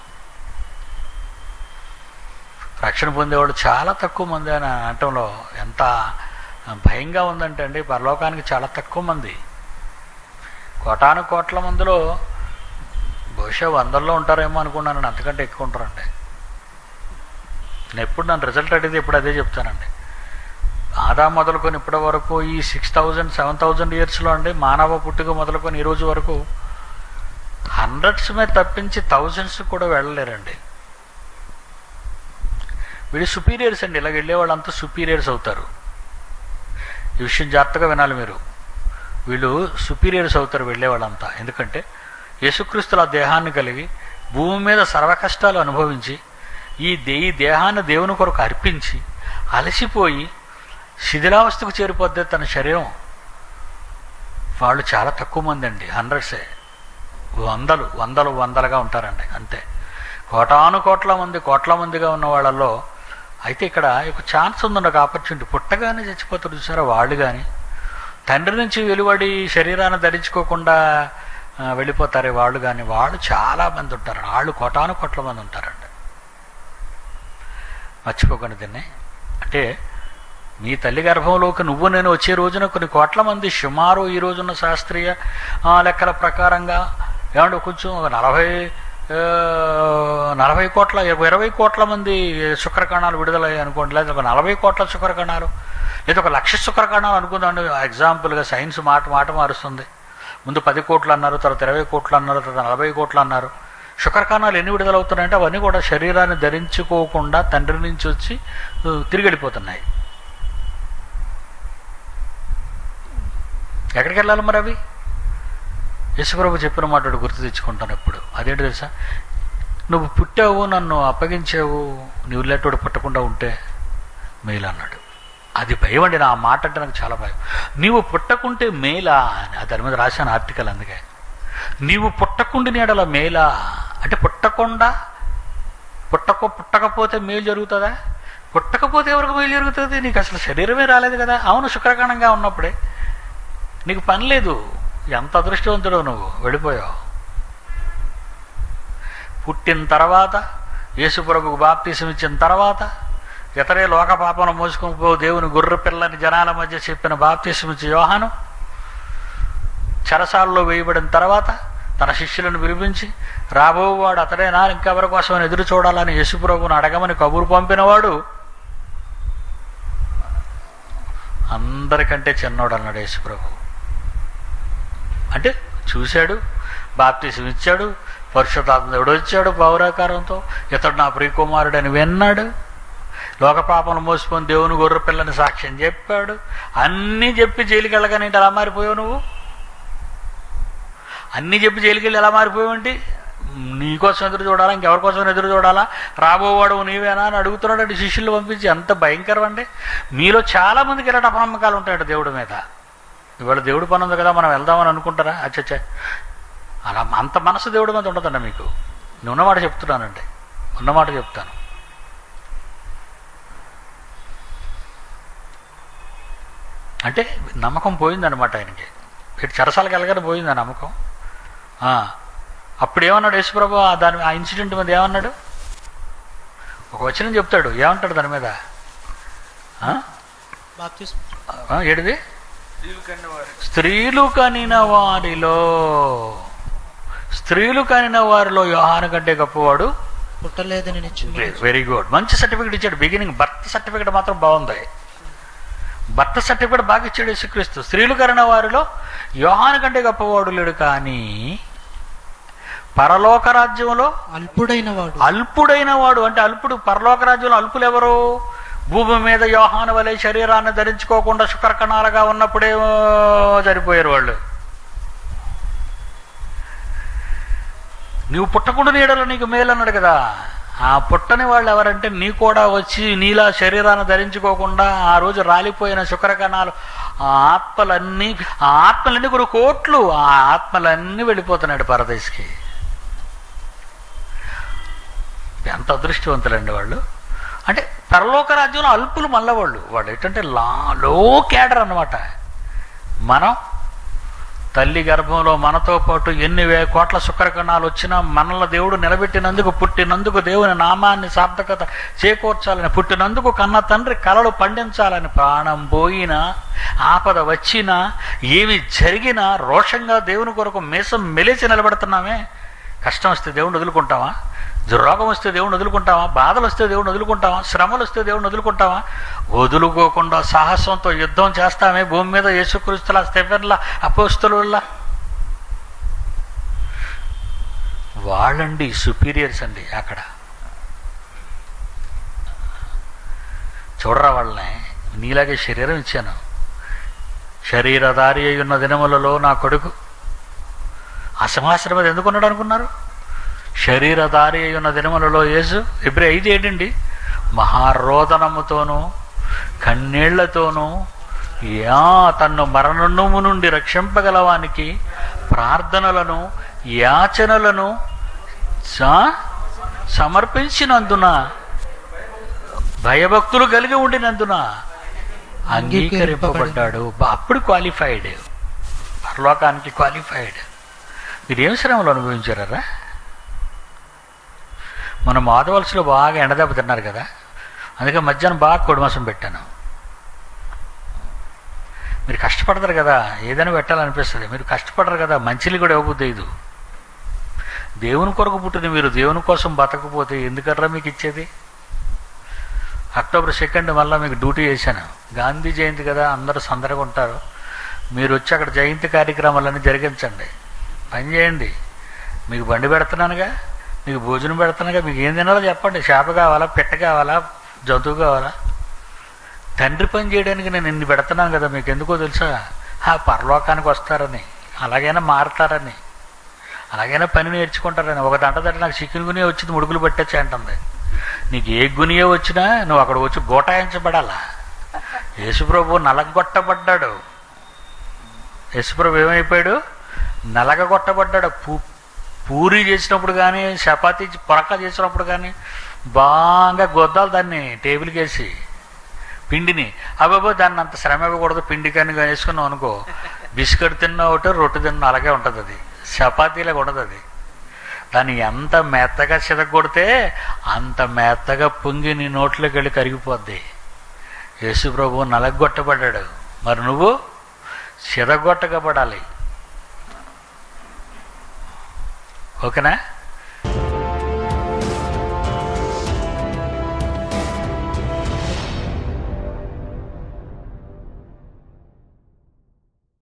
S1: రక్షణ పొందేవాడు చాలా తక్కువ మంది అని అనటంలో ఎంత భయంగా ఉందంటే అండి పరలోకానికి చాలా తక్కువ మంది కోటాను కోట్ల మందిలో బహుశా వందల్లో ఉంటారేమో అనుకున్నాను అంతకంటే ఎక్కువ ఉంటారండి నేను ఎప్పుడు నన్ను రిజల్ట్ అడిగితే ఇప్పుడు అదే చెప్తానండి ఆదా మొదలుకొని ఇప్పటి వరకు ఈ సిక్స్ థౌజండ్ సెవెన్ థౌజండ్ ఇయర్స్లో అండి మానవ పుట్టుక మొదలుకొని ఈ రోజు వరకు హండ్రెడ్స్ మీద తప్పించి థౌజండ్స్ కూడా వెళ్ళలేరండి వీళ్ళు సుపీరియర్స్ అండి ఇలాగ వెళ్ళే వాళ్ళంతా సుపీరియర్స్ అవుతారు ఈ విషయం జాగ్రత్తగా వినాలి మీరు వీళ్ళు సుపీరియర్స్ అవుతారు వెళ్ళే వాళ్ళంతా ఎందుకంటే యేసుక్రీస్తుల దేహాన్ని కలిగి భూమి మీద సర్వ కష్టాలు అనుభవించి ఈ దే ఈ దేహాన్ని దేవుని కొరకు అర్పించి అలసిపోయి శిథిలావస్థకు చేరిపోద్ది తన శరీరం వాళ్ళు చాలా తక్కువ మంది అండి హండ్రెడ్సే వందలు వందలు వందలుగా ఉంటారండి అంతే కోటాను కోట్ల మంది కోట్ల మందిగా ఉన్న వాళ్ళల్లో అయితే ఇక్కడ ఒక ఛాన్స్ ఉందండి ఒక ఆపర్చునిటీ పుట్టగానే చచ్చిపోతారు చూసారా వాళ్ళు కానీ తండ్రి నుంచి వెలువడి శరీరాన్ని ధరించుకోకుండా ఆ, వెళ్ళిపోతారే వాళ్ళు కానీ వాళ్ళు చాలా మంది ఉంటారు వాళ్ళు కోటాను కోట్ల మంది ఉంటారండి మర్చిపోకండి దీన్ని అంటే మీ తల్లి గర్భంలోకి నువ్వు నేను వచ్చే రోజున కొన్ని కోట్ల మంది సుమారు ఈ రోజున్న శాస్త్రీయ ఆ, లెక్కల ప్రకారంగా ఏమంటే కొంచెం ఒక నలభై ఆ, నలభై కోట్ల ఇరవై కోట్ల మంది శుక్రకణాలు విడుదలయ్యాయి అనుకోండి లేదా ఒక నలభై కోట్ల శుక్రకణాలు లేదా ఒక లక్ష శుక్రకణాలు అనుకుందాం ఎగ్జాంపుల్గా సైన్స్ మాట మాట మారుస్తుంది ముందు పది కోట్లు అన్నారు తర్వాత ఇరవై కోట్లు అన్నారు తర్వాత నలభై కోట్లు అన్నారు శుక్రకణాలు ఎన్ని విడుదలవుతున్నాయంటే అవన్నీ కూడా శరీరాన్ని ధరించుకోకుండా తండ్రి నుంచి వచ్చి ఉ, తిరిగి వెళ్ళిపోతున్నాయి ఎక్కడికి వెళ్ళాలి మరి అవి యశుప్రభు చెప్పిన మాట ఒకటి గుర్తు తెచ్చుకుంటాను ఎప్పుడు అదేంటి తెలుసా నువ్వు పుట్టావు నన్ను అప్పగించావు నువ్వు లేటోడు పుట్టకుండా ఉంటే మేలు అన్నాడు అది భయం అండి నా మాట అంటే నాకు చాలా భయం నీవు పుట్టకుంటే మేలా అని ఆ దాని మీద రాశాను ఆర్టికల్ అందుకే నీవు పుట్టకుండి నీడల మేలా అంటే పుట్టకుండా పుట్టక పుట్టకపోతే మేలు జరుగుతుందా పుట్టకపోతే ఎవరికి మేలు జరుగుతుంది నీకు అసలు శరీరమే రాలేదు కదా అవును శుక్రకణంగా ఉన్నప్పుడే నీకు పని లేదు ఎంత అదృష్టవంతుడు నువ్వు వెళ్ళిపోయావు పుట్టిన తర్వాత యేసుప్రభుకు బాప్తీసం ఇచ్చిన తర్వాత ఇతరే లోక పాపను మోసుకొని పో దేవుని గొర్రె పిల్లని జనాల మధ్య చెప్పిన బాప్తీసం ఇచ్చే యోహాను చెరసాలలో వేయబడిన తర్వాత తన శిష్యులను పిలిపించి రాబోవాడు అతడేనా ఇంకెవరి కోసం ఎదురు చూడాలని యేసుప్రభుని అడగమని కబురు పంపినవాడు అందరికంటే చిన్నోడు అన్నాడు యేసుప్రభు అంటే చూశాడు బాప్తీసం ఇచ్చాడు పరిశుద్ధాత్ముడు వచ్చాడు పౌరాకారంతో ఇతడు నా ప్రియకుమారుడు అని విన్నాడు లోక పాపను మోసుకొని దేవుని గొర్రె పిల్లని సాక్ష్యం చెప్పాడు అన్నీ చెప్పి జైలుకి వెళ్ళగానే ఏంటి ఎలా మారిపోయావు నువ్వు అన్నీ చెప్పి జైలుకి వెళ్ళి ఎలా మారిపోయావంటి నీకోసం ఎదురు చూడాలా ఇంకెవరి కోసం ఎదురు చూడాలా రాబోవాడు నీవేనా అని అడుగుతున్నాడు శిష్యులు పంపించి అంత భయంకరం అండి మీలో చాలా మందికి ఇలాంటి అపనమ్మకాలు ఉంటాయట దేవుడి మీద ఇవాళ దేవుడి పని ఉంది కదా మనం వెళ్దామని అనుకుంటారా అచ్చచ్చా అలా అంత మనసు దేవుడి మీద ఉండదండి మీకు నేను ఉన్నమాట చెప్తున్నానండి ఉన్నమాట చెప్తాను అంటే నమ్మకం పోయిందనమాట ఆయనకి ఇటు చెరసాలకు వెళ్ళగానే పోయింది ఆ నమ్మకం ఆ, అప్పుడు ఏమన్నాడు యేసుప్రభు ఆ దాని ఆ ఇన్సిడెంట్ మీద ఏమన్నాడు ఒక వచనం చెప్తాడు ఏమంటాడు దాని మీద ఆ?
S2: బాప్తిస్మ
S1: ఆ, ఏడిది
S3: స్త్రీలు కన్నవారు
S1: స్త్రీలు కనిన వారిలో స్త్రీలు కనిన వారిలో యోహాను కంటే గొప్పవాడు
S2: పుట్టలేదని నిశ్చయం
S1: వెరీ గుడ్ మంచి సర్టిఫికేట్ ఇచ్చాడు బిగినింగ్ బర్త్ సర్టిఫికేట్ మాత్రం బాగుంది బర్త్ సర్టిఫికేట్ బాగా ఇచ్చాడు యేసుక్రీస్తు స్త్రీలు కరిన వారిలో యోహాను కంటే గొప్పవాడు లేడు కానీ పరలోక రాజ్యంలో
S2: అల్పుడైన వాడు
S1: అల్పుడైన వాడు అంటే అల్పుడు పరలోక రాజ్యంలో అల్పులు ఎవరు భూమి మీద యోహాను వలె శరీరాన్ని ధరించుకోకుండా శుక్రకణాలుగా ఉన్నప్పుడే ఆ, చనిపోయారు వాళ్ళు నీవు పుట్టకుండా నీడలో నీకు మేలు అన్నాడు కదా ఆ పుట్టని వాళ్ళు ఎవరంటే నీ కూడా వచ్చి నీలా శరీరాన్ని ధరించుకోకుండా ఆ రోజు రాలిపోయిన శుక్రకణాలు ఆ ఆత్మలన్నీ ఆ ఆత్మలన్నీ కూడా కోట్లు ఆ ఆత్మలన్నీ వెళ్ళిపోతున్నాడు పరదేశ్కి ఎంత అదృష్టవంతులండి వాళ్ళు అంటే పరలోక రాజ్యంలో అల్పులు మళ్ళా వాళ్ళు వాళ్ళు ఏంటంటే లా లో క్యాడర్ అన్నమాట మనం తల్లి గర్భంలో మనతో పాటు ఎన్ని వే కోట్ల శుక్రకణాలు వచ్చినా మనల్ని దేవుడు నిలబెట్టినందుకు పుట్టినందుకు దేవుని నామాన్ని సార్థకత చేకూర్చాలని పుట్టినందుకు కన్న తండ్రి కలలు పండించాలని ప్రాణం పోయినా ఆపద వచ్చినా ఏమి జరిగినా రోషంగా దేవుని కొరకు మీసం మెలిచి నిలబడుతున్నామే కష్టం వస్తే దేవుణ్ణి వదులుకుంటావా రోగం వస్తే దేవుణ్ణి వదులుకుంటావా బాధలు వస్తే దేవుణ్ణి వదులుకుంటావా శ్రమలు వస్తే దేవుణ్ణి వదులుకుంటావా వదులుకోకుండా సాహసంతో యుద్ధం చేస్తామే భూమి మీద యేసుక్రీస్తుల స్టెఫెన్ల అపోస్తుల వాళ్ళండి సుపీరియర్స్ అండి అక్కడ చూడరా వాళ్ళని నీలాగే శరీరం ఇచ్చాను శరీరధారి అయి ఉన్న దినములలో నా కొడుకు ఆ సింహాసనం మీద ఎందుకు ఉన్నాడు అనుకున్నారు శరీరధారి అయి ఉన్న దినములలో యేసు ఎబ్రి ఐదు ఏంటండి మహారోదనముతోనూ కన్నీళ్లతోనూ యా తన్ను మరణము నుండి రక్షింపగలవానికి ప్రార్థనలను యాచనలను స- సమర్పించినందున భయభక్తులు కలిగి ఉండినందున అంగీకరింపబడ్డాడు బా- అప్పుడు క్వాలిఫైడ్ పరలోకానికి క్వాలిఫైడ్ మీరు ఏం శ్రమలు అనుభవించారా మనం మాధవలసలో బాగా ఎండదెబ్బ తిన్నారు కదా అందుకే మధ్యాహ్నం బాగా కొడిమాసం పెట్టాను మీరు కష్టపడతారు కదా ఏదైనా పెట్టాలనిపిస్తుంది మీరు కష్టపడరు కదా మంచిని కూడా ఇవ్వబుద్ది ఇది దేవుని కొరకు పుట్టిన మీరు దేవుని కోసం బతకపోతే ఎందుకర్రా మీకు ఇచ్చేది అక్టోబర్ సెకండ్ మళ్ళీ మీకు డ్యూటీ చేశాను గాంధీ జయంతి కదా అందరూ సందడిగా ఉంటారు మీరు వచ్చి అక్కడ జయంతి కార్యక్రమాలన్నీ జరిగించండి పని చేయండి మీకు బండి పెడుతున్నానుగా మీకు భోజనం పెడుతున్నాగా మీకు ఏం తినాలో చెప్పండి చేప కావాలా పిట్ట కావాలా జంతువు కావాలా తండ్రి పని చేయడానికి నేను ఇన్ని పెడుతున్నాను కదా మీకు ఎందుకో తెలుసా ఆ పరలోకానికి వస్తారని అలాగైనా మారతారని అలాగైనా పని నేర్చుకుంటారని ఒక దంట దంట నాకు చికెన్ గునియే వచ్చింది ముడుకులు పట్టచ్చు అంటుంది నీకు ఏ గునియే వచ్చినా నువ్వు అక్కడ వచ్చి గోటాయించబడాలా యేసుప్రభు నలగొట్టబడ్డాడు యేసుప్రభు ఏమైపోయాడు నలగగొట్టబడ్డాడు పూ పూరి చేసినప్పుడు కానీ చపాతీ పొరక చేసినప్పుడు కానీ బాగా గొద్దాలి దాన్ని టేబుల్కి వేసి పిండిని అబ్బాబో దాన్ని అంత శ్రమ ఇవ్వకూడదు పిండి కానీ వేసుకున్నాం అనుకో బిస్కెట్ తిన్న ఒకటి రొట్టె తిన్న అలాగే ఉంటుంది అది చపాతీలాగా ఉండదు అది దాన్ని ఎంత మెత్తగా చితగొడితే అంత మెత్తగా పొంగి నీ నోట్లోకి వెళ్ళి కరిగిపోద్ది యేసు ప్రభు నలగొట్టబడ్డాడు మరి నువ్వు చిరగొట్టకబడాలి ఓకేనా